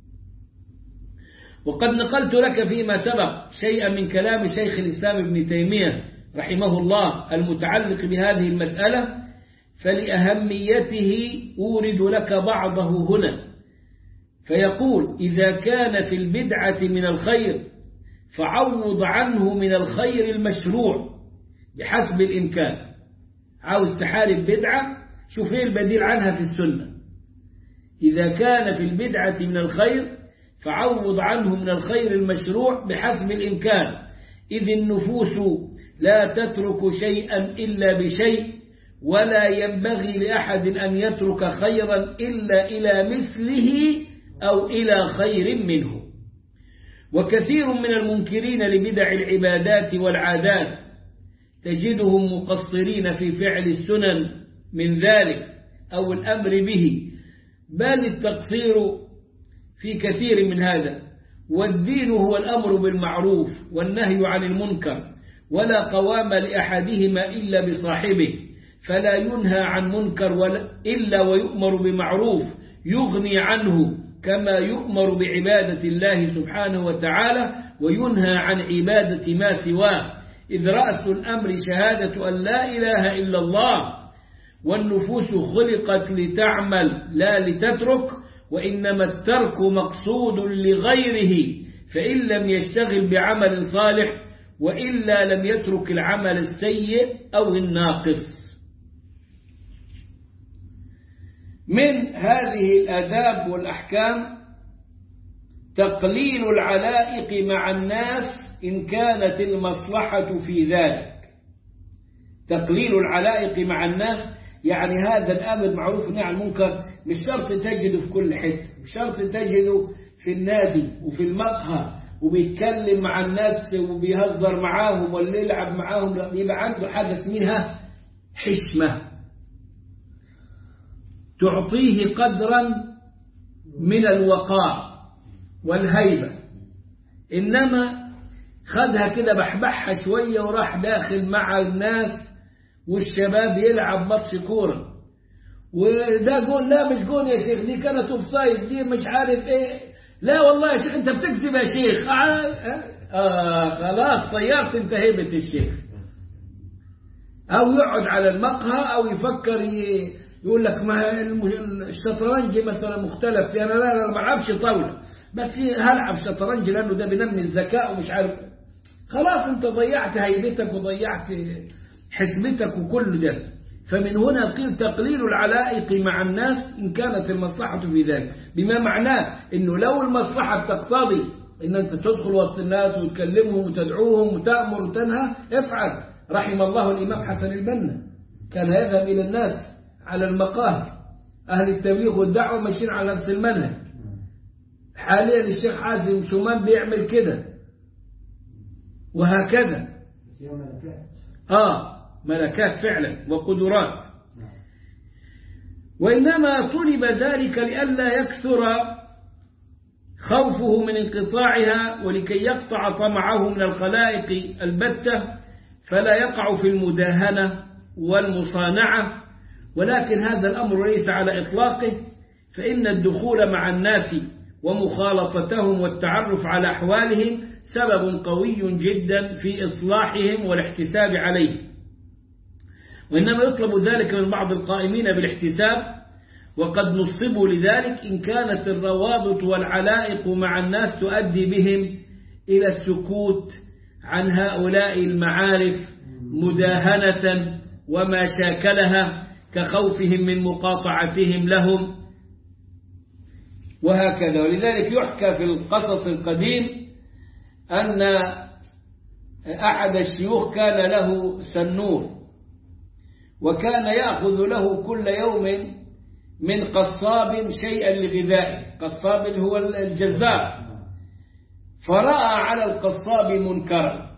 A: وقد نقلت لك فيما سبق شيئا من كلام شيخ الإسلام ابن تيمية رحمه الله المتعلق بهذه المسألة فلأهميته أورد لك بعضه هنا فيقول إذا كان في البدعة من الخير فعوض عنه من الخير المشروع بحسب الإمكان عاوز تحارب بدعة شوف ايه البديل عنها في السنة إذا كان في البدعة من الخير فعوض عنه من الخير المشروع بحسب الإمكان إذ النفوس لا تترك شيئا إلا بشيء ولا ينبغي لأحد أن يترك خيرا إلا إلى مثله أو إلى خير منه وكثير من المنكرين لبدع العبادات والعادات تجدهم مقصرين في فعل السنن من ذلك أو الأمر به بل التقصير في كثير من هذا والدين هو الأمر بالمعروف والنهي عن المنكر ولا قوام لأحدهما إلا بصاحبه فلا ينهى عن منكر ولا إلا ويؤمر بمعروف يغني عنه كما يؤمر بعبادة الله سبحانه وتعالى وينهى عن عبادة ما سواه إذ رأس الأمر شهادة أن لا إله إلا الله والنفوس خلقت لتعمل لا لتترك وإنما الترك مقصود لغيره فإن لم يشتغل بعمل صالح وإلا لم يترك العمل السيء أو الناقص من هذه الآداب والأحكام تقليل العلائق مع الناس إن كانت المصلحة في ذلك تقليل العلائق مع الناس يعني هذا الامر معروف والنهي عن المنكر مش شرط تجده في كل حته مش شرط تجده في النادي وفي المقهى وبيتكلم مع الناس وبيهزر معاهم ولا يلعب معاهم لا يبقى عنده حاجه اسمها حشمه تعطيه قدرا من الوقار والهيبه انما خدها كده بحبحها شويه وراح داخل مع الناس والشباب يلعب ماتش كوره وده جول لا مش جول يا شيخ دي كانت اوف سايد دي مش عارف ايه لا والله يا شيخ انت بتكذب يا شيخ آه, آه خلاص طيرت انت هيبه الشيخ او يقعد على المقهى او يفكر ي... يقول لك ما الشطرنج مثلا مختلف فيه انا لا لا ما العبش طاوله بس هلعب شطرنج لانه ده بينمي الذكاء ومش عارف خلاص انت ضيعت هيبتك وضيعت حسبتك وكل ده فمن هنا قيل تقليل العلائق مع الناس إن كانت المصلحة في ذلك بما معناه أنه لو المصلحة تقتضي أن أنت تدخل وسط الناس وتكلمهم وتدعوهم وتأمر وتنهى افعل رحم الله الإمام حسن البنا كان يذهب إلى الناس على المقاهي أهل التبليغ والدعوة ماشيين على نفس المنهج حاليا الشيخ حازم شومان بيعمل كده وهكذا
B: بس هي ملكات
A: آه ملكات فعلا وقدرات وإنما طلب ذلك لئلا يكثر خوفه من انقطاعها ولكي يقطع طمعه من الخلائق البتة فلا يقع في المداهنة والمصانعة ولكن هذا الأمر ليس على إطلاقه فإن الدخول مع الناس ومخالطتهم والتعرف على أحوالهم سبب قوي جدا في إصلاحهم والاحتساب عليه وإنما يطلب ذلك من بعض القائمين بالاحتساب وقد نصبوا لذلك إن كانت الروابط والعلائق مع الناس تؤدي بهم إلى السكوت عن هؤلاء المعارف مداهنة وما شاكلها كخوفهم من مقاطعتهم لهم وهكذا ولذلك يحكى في القصص القديم أن أحد الشيوخ كان له سنور وكان يأخذ له كل يوم من قصاب شيئا لغذائه قصاب هو الجزار فرأى على القصاب منكرا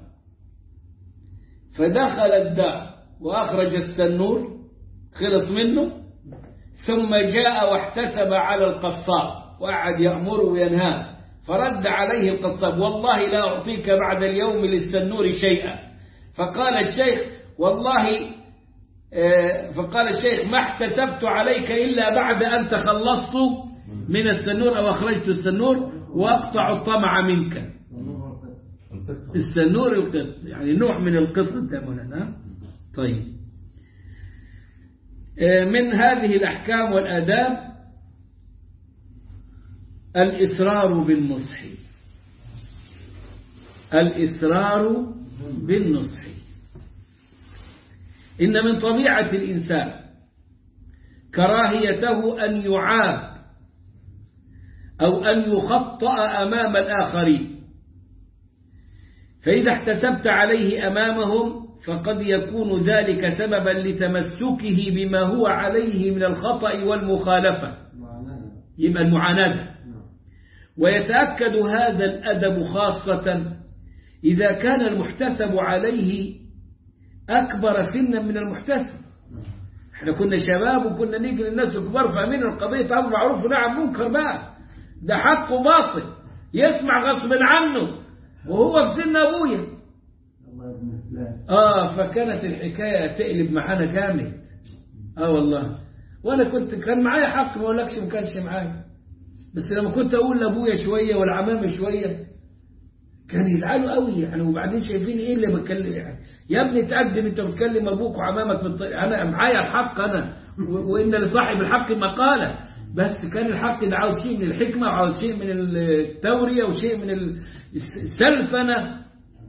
A: فدخل الدار وأخرج السنور خلص منه ثم جاء واحتسب على القصاب وقعد يأمره وينهاه فرد عليه القصاب والله لا أعطيك بعد اليوم للسنور شيئا فقال الشيخ والله فقال الشيخ ما احتسبت عليك إلا بعد أن تخلصت من السنور أو أخرجت السنور وأقطع الطمع منك السنور القط يعني نوع من القط انت مولانا طيب من هذه الأحكام والآداب الإسرار بالنصح الإسرار بالنصح إن من طبيعة الإنسان كراهيته أن يعاب أو أن يخطأ أمام الآخرين فإذا احتسبت عليه أمامهم فقد يكون ذلك سببا لتمسكه بما هو عليه من الخطأ والمخالفة يبقى المعاندة ويتأكد هذا الأدب خاصة إذا كان المحتسب عليه أكبر سنا من المحتسب احنا كنا شباب وكنا نيجي للناس الكبار فاهمين القضية أمر معروف ونهي عن منكر بقى ده حق وباطل يسمع غصب عنه وهو في سن أبويا آه فكانت الحكاية تقلب معانا جامد آه والله وأنا كنت كان معايا حق ما أقولكش ما كانش معايا بس لما كنت أقول لأبويا شوية والعمامة شوية كان يزعلوا قوي يعني وبعدين شايفين ايه اللي بتكلم يعني يا ابني تقدم انت بتكلم ابوك وعمامك بالطريقه انا معايا الحق انا وان لصاحب الحق مقاله بس كان الحق ده عاوز شيء من الحكمه وعاوز شيء من التوريه وشيء من السلفنه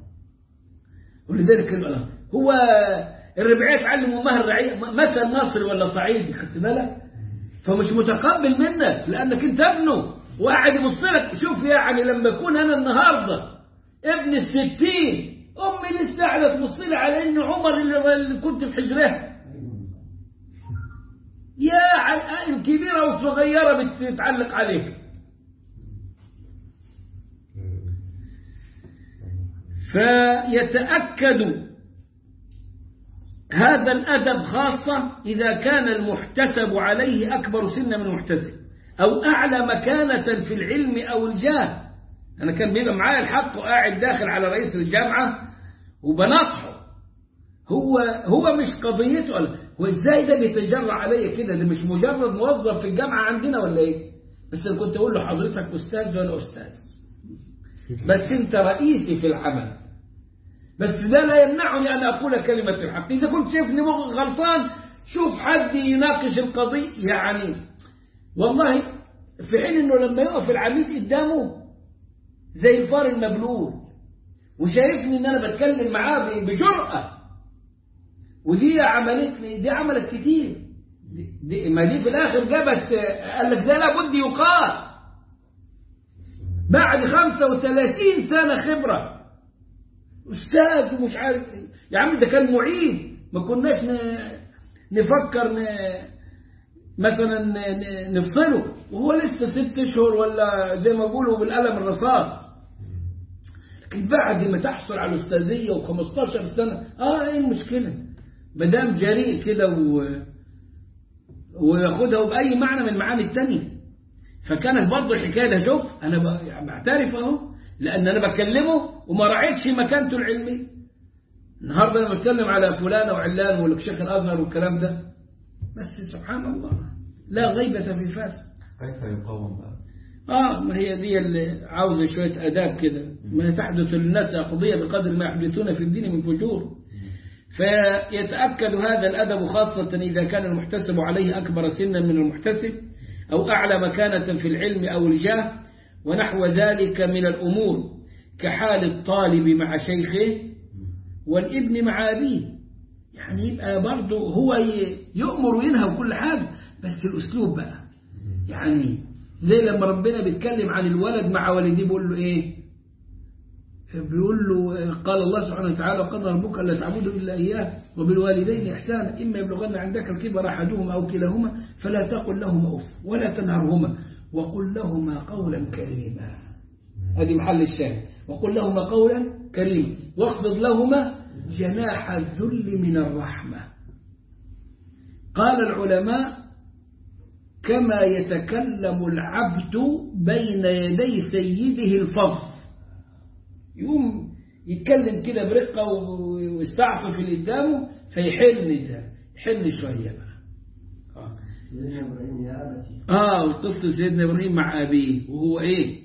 A: ولذلك هو الربعيه تعلموا مهر رعيه مثل مصر ولا صعيدي خدت بالك فمش متقبل منك لانك انت ابنه وقاعد يبص لك شوف يعني لما اكون انا النهارده ابن الستين امي لسه قاعده تبص لي على ان عمر اللي كنت في حجرها يا ع- الكبيرة والصغيرة بتتعلق عليك فيتأكد هذا الأدب خاصة إذا كان المحتسب عليه أكبر سنا من المحتسب أو أعلى مكانة في العلم أو الجاه أنا كان بيبقى معايا الحق وقاعد داخل على رئيس الجامعة وبنصحه هو هو مش قضيته ولا هو ازاي ده بيتجرع عليا كده ده مش مجرد موظف في الجامعة عندنا ولا ايه بس انا كنت اقول له حضرتك استاذ وانا استاذ بس انت رئيسي في العمل بس ده لا يمنعني ان اقول كلمة الحق اذا كنت شايفني غلطان شوف حد يناقش القضية يعني والله في حين انه لما يقف العميد قدامه زي الفار المبلول وشايفني ان انا بتكلم معاه ب- بجرأة ودي عملت لي دي عملت كتير دي دي ما دي في الاخر جابت قال لك ده لابد يقال بعد 35 سنة خبرة أستاذ ومش عارف إيه. يا عم ده كان معيد ما كناش ن- نفكر ن... مثلا ن- ن- نفصله وهو لسه ست اشهر ولا زي ما بيقولوا بالقلم الرصاص لكن بعد ما تحصل على الاستاذيه و15 سنه اه ايه المشكله ما دام جريء كده و... وياخدها باي معنى من المعاني التانية فكانت برضه الحكايه ده شوف انا ب- يعني بعترف اهو لان انا بكلمه وما راعيتش مكانته العلميه النهارده انا بتكلم على فلان وعلان والشيخ الازهر والكلام ده بس سبحان الله لا غيبة في فاس
D: كيف يقاوم بقى؟
A: اه ما هي دي اللي عاوزة شوية آداب كده ما تحدث للناس أقضية بقدر ما يحدثون في الدين من فجور فيتأكد هذا الأدب خاصة إذا كان المحتسب عليه أكبر سنا من المحتسب أو أعلى مكانة في العلم أو الجاه ونحو ذلك من الأمور كحال الطالب مع شيخه والابن مع أبيه يعني يبقى برضه هو ي- يؤمر وينهى وكل حاجة بس الأسلوب بقى يعني زي لما ربنا بيتكلم عن الولد مع والديه بيقول له إيه بيقول له قال الله سبحانه وتعالى قال ربك ألا تعبدوا إلا إياه وبالوالدين إحسانا إما يبلغن عندك الكبر أحدهما أو كلاهما فلا تقل لهما أف ولا تنهرهما وقل لهما قولا كريما هذه محل الشاهد وقل لهما قولا كريما واخفض لهما جناح الذل من الرحمة قال العلماء كما يتكلم العبد بين يدي سيده الفظ يقوم يتكلم كده برقة و- ويستعفف اللي قدامه فيحن ده يحن شوية بقى آه.
B: سيدنا ابراهيم يا ابتي
A: آه وقصة سيدنا إبراهيم مع أبيه وهو إيه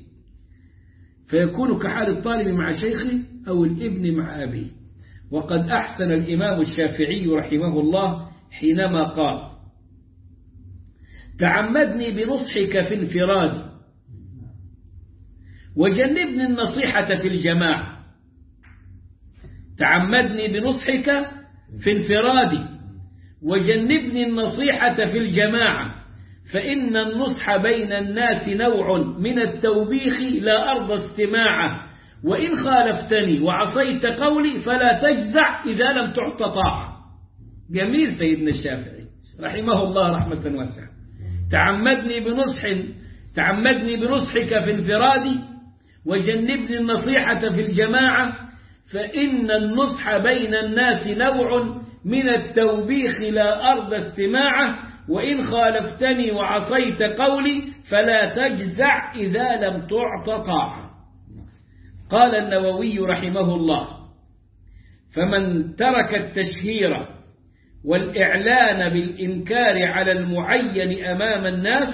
A: فيكون كحال الطالب مع شيخه أو الابن مع أبيه وقد أحسن الإمام الشافعي رحمه الله حينما قال تعمدني بنصحك في انفرادي وجنبني النصيحة في الجماعة تعمدني بنصحك في انفرادي وجنبني النصيحة في الجماعة فإن النصح بين الناس نوع من التوبيخ لا أرضى استماعه وإن خالفتني وعصيت قولي فلا تجزع إذا لم تعط طاعة جميل سيدنا الشافعي رحمه الله رحمة واسعة تعمدني بنصح تعمدني بنصحك في انفرادي وجنبني النصيحة في الجماعة فإن النصح بين الناس نوع من التوبيخ لا أرضى استماعه وإن خالفتني وعصيت قولي فلا تجزع إذا لم تعط طاعة قال النووي رحمه الله فمن ترك التشهير والإعلان بالإنكار على المعين أمام الناس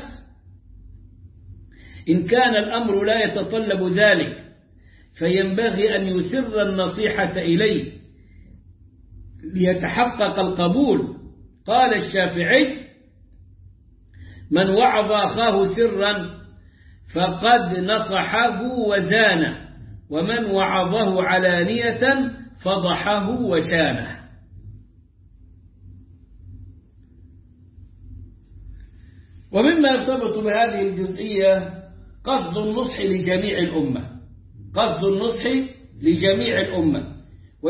A: إن كان الأمر لا يتطلب ذلك فينبغي أن يسر النصيحة إليه ليتحقق القبول قال الشافعي من وعظ أخاه سرا فقد نصحه وزانه ومن وعظه علانية فضحه وشانه ومما يرتبط بهذه الجزئية قصد النصح لجميع الأمة قصد النصح لجميع الأمة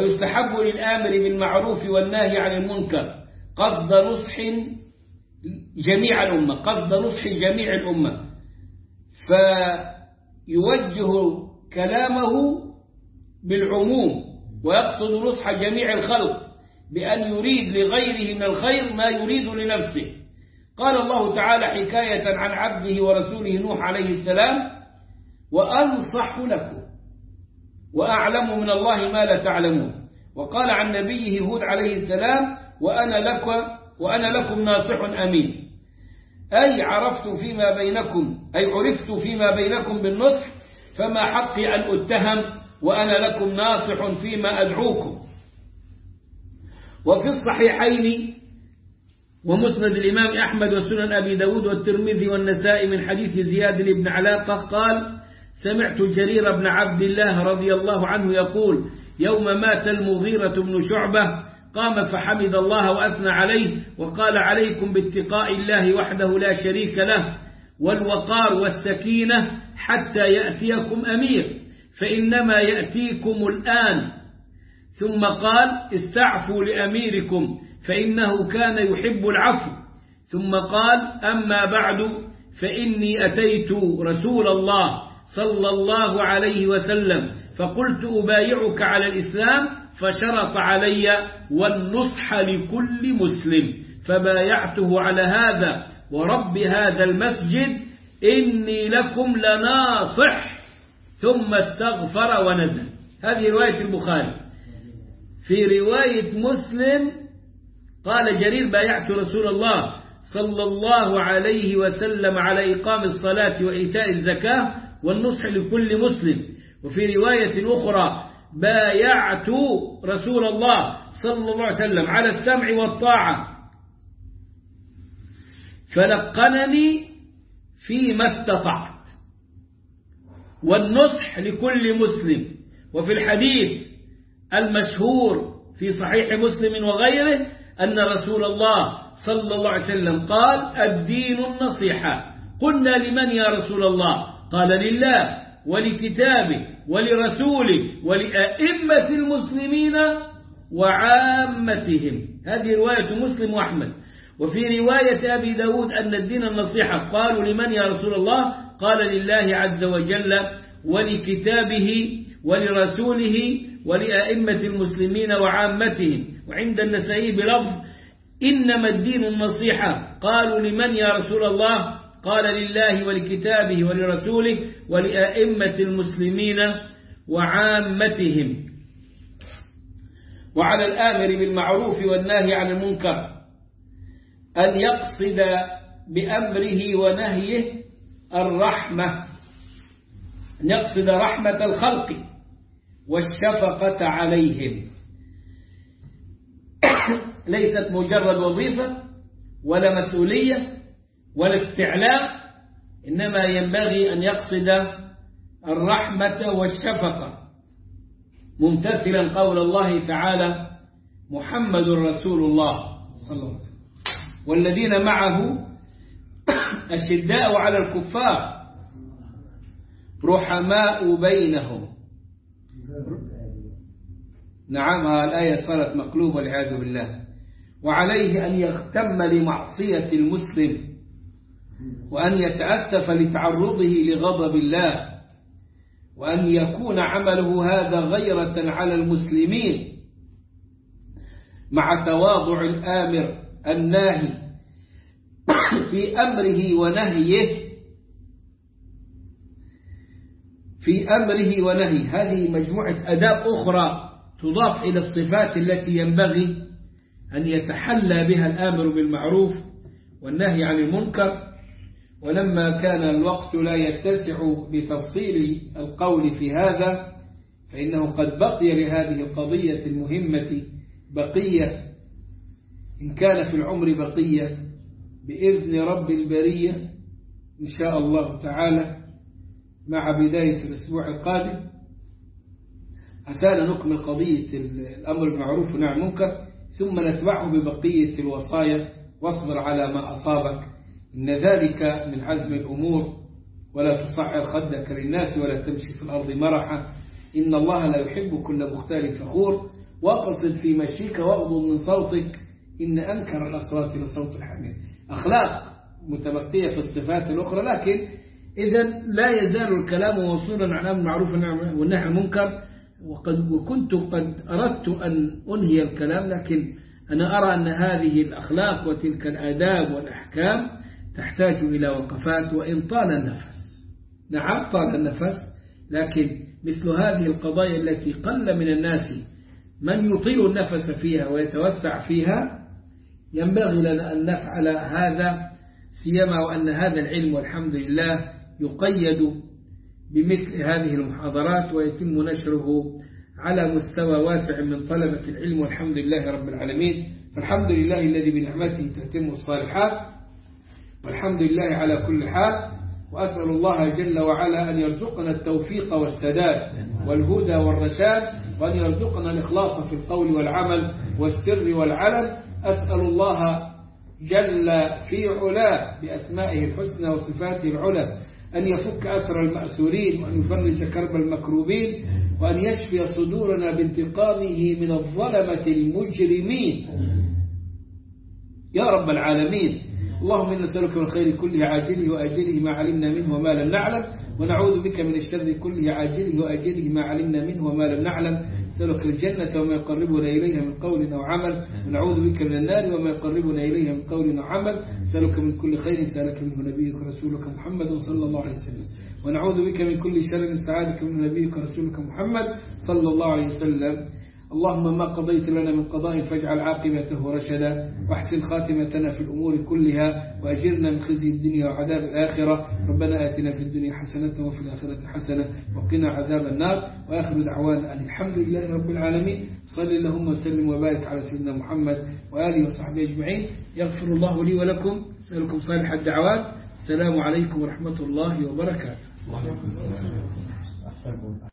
A: ويستحب للآمر بالمعروف والناهي عن المنكر قصد نصح جميع الأمة قصد نصح جميع الأمة فيوجه كلامه بالعموم ويقصد نصح جميع الخلق بأن يريد لغيره من الخير ما يريد لنفسه قال الله تعالى حكاية عن عبده ورسوله نوح عليه السلام وأنصح لكم وأعلم من الله ما لا تعلمون وقال عن نبيه هود عليه السلام وأنا لكم وأنا لكم ناصح أمين أي عرفت فيما بينكم أي عرفت فيما بينكم بالنصح فما حقي أن أتهم وأنا لكم ناصح فيما أدعوكم وفي الصحيحين ومسند الإمام أحمد وسنن أبي داود والترمذي والنسائي من حديث زياد بن علاقة قال سمعت جرير بن عبد الله رضي الله عنه يقول يوم مات المغيرة بن شعبة قام فحمد الله وأثنى عليه وقال عليكم باتقاء الله وحده لا شريك له والوقار والسكينة حتى يأتيكم أمير فإنما يأتيكم الآن ثم قال استعفوا لأميركم فإنه كان يحب العفو ثم قال أما بعد فإني أتيت رسول الله صلى الله عليه وسلم فقلت أبايعك على الإسلام فشرط علي والنصح لكل مسلم فبايعته على هذا ورب هذا المسجد إني لكم لناصح ثم استغفر ونزل هذه رواية البخاري في رواية مسلم قال جرير بايعت رسول الله صلى الله عليه وسلم على إقام الصلاة وإيتاء الزكاة والنصح لكل مسلم وفي رواية أخرى بايعت رسول الله صلى الله عليه وسلم على السمع والطاعة فلقنني فيما استطعت والنصح لكل مسلم وفي الحديث المشهور في صحيح مسلم وغيره أن رسول الله صلى الله عليه وسلم قال الدين النصيحة قلنا لمن يا رسول الله قال لله ولكتابه ولرسوله ولأئمة المسلمين وعامتهم هذه رواية مسلم وأحمد وفي رواية أبي داود أن الدين النصيحة قالوا لمن يا رسول الله قال لله عز وجل ولكتابه ولرسوله ولأئمة المسلمين وعامتهم وعند النسائي بلفظ إنما الدين النصيحة قالوا لمن يا رسول الله قال لله ولكتابه ولرسوله ولأئمة المسلمين وعامتهم وعلى الآمر بالمعروف والناهي عن المنكر أن يقصد بأمره ونهيه الرحمة أن يقصد رحمة الخلق والشفقة عليهم ليست مجرد وظيفة ولا مسؤولية ولا استعلاء إنما ينبغي أن يقصد الرحمة والشفقة ممتثلا قول الله تعالى محمد رسول الله صلى الله عليه وسلم والذين معه أشداء على الكفار رحماء بينهم نعم الآية صارت مقلوبة والعياذ بالله وعليه أن يختم لمعصية المسلم وأن يتأسف لتعرضه لغضب الله وأن يكون عمله هذا غيرة على المسلمين مع تواضع الآمر الناهي في أمره ونهيه في أمره ونهيه هذه مجموعة أداب أخرى تضاف إلى الصفات التي ينبغي أن يتحلى بها الآمر بالمعروف والنهي عن المنكر ولما كان الوقت لا يتسع بتفصيل القول في هذا فإنه قد بقي لهذه القضية المهمة بقية إن كان في العمر بقية بإذن رب البرية إن شاء الله تعالى مع بداية الأسبوع القادم عسانا نكمل قضية الأمر بالمعروف والنهي عن المنكر ثم نتبعه ببقية الوصايا واصبر على ما أصابك إن ذلك من عزم الأمور ولا تصعر خدك للناس ولا تمشي في الأرض مرحا إن الله لا يحب كل مختال فخور واقصد في مشيك واغضض من صوتك إن أنكر الأصوات لصوت الحمير أخلاق متبقية في الصفات الأخرى لكن إذا لا يزال الكلام موصولا عن أمر معروف والنهي عن المنكر وقد وكنت قد أردت أن أنهي الكلام لكن أنا أرى أن هذه الأخلاق وتلك الآداب والأحكام تحتاج إلى وقفات وإن طال النفس نعم طال النفس لكن مثل هذه القضايا التي قل من الناس من يطيل النفس فيها ويتوسع فيها ينبغي لنا أن نفعل هذا سيما وأن هذا العلم والحمد لله يقيد بمثل هذه المحاضرات ويتم نشره على مستوى واسع من طلبة العلم والحمد لله رب العالمين فالحمد لله الذي بنعمته تتم الصالحات والحمد لله على كل حال وأسأل الله جل وعلا أن يرزقنا التوفيق والسداد والهدى والرشاد وأن يرزقنا الإخلاص في القول والعمل والسر والعلن أسأل الله جل في علاه بأسمائه الحسنى وصفاته العلى أن يفك أسر المأسورين وأن يفرج كرب المكروبين وأن يشفي صدورنا بانتقامه من الظلمة المجرمين يا رب العالمين اللهم إنا نسألك من الخير كله عاجله وآجله ما علمنا منه وما لم نعلم ونعوذ بك من الشر كله عاجله وآجله ما علمنا منه وما لم نعلم نسألك الجنة وما يقربنا إليها من قول أو عمل ونعوذ بك من النار وما يقربنا إليها من قول أو عمل نسألك من كل خير سألك منه نبيك ورسولك محمد صلى الله عليه وسلم ونعوذ بك من كل شر استعاذك منه نبيك ورسولك محمد صلى الله عليه وسلم اللهم ما قضيت لنا من قضاء فاجعل عاقبته رشدا واحسن خاتمتنا في الأمور كلها وأجرنا من خزي الدنيا وعذاب الآخرة ربنا آتنا في الدنيا حسنة وفي الآخرة حسنة وقنا عذاب النار وآخر دعوانا أن الحمد لله رب العالمين صل اللهم وسلم وبارك على سيدنا محمد وآله وصحبه أجمعين يغفر الله لي ولكم أسألكم صالح الدعوات السلام عليكم ورحمة الله وبركاته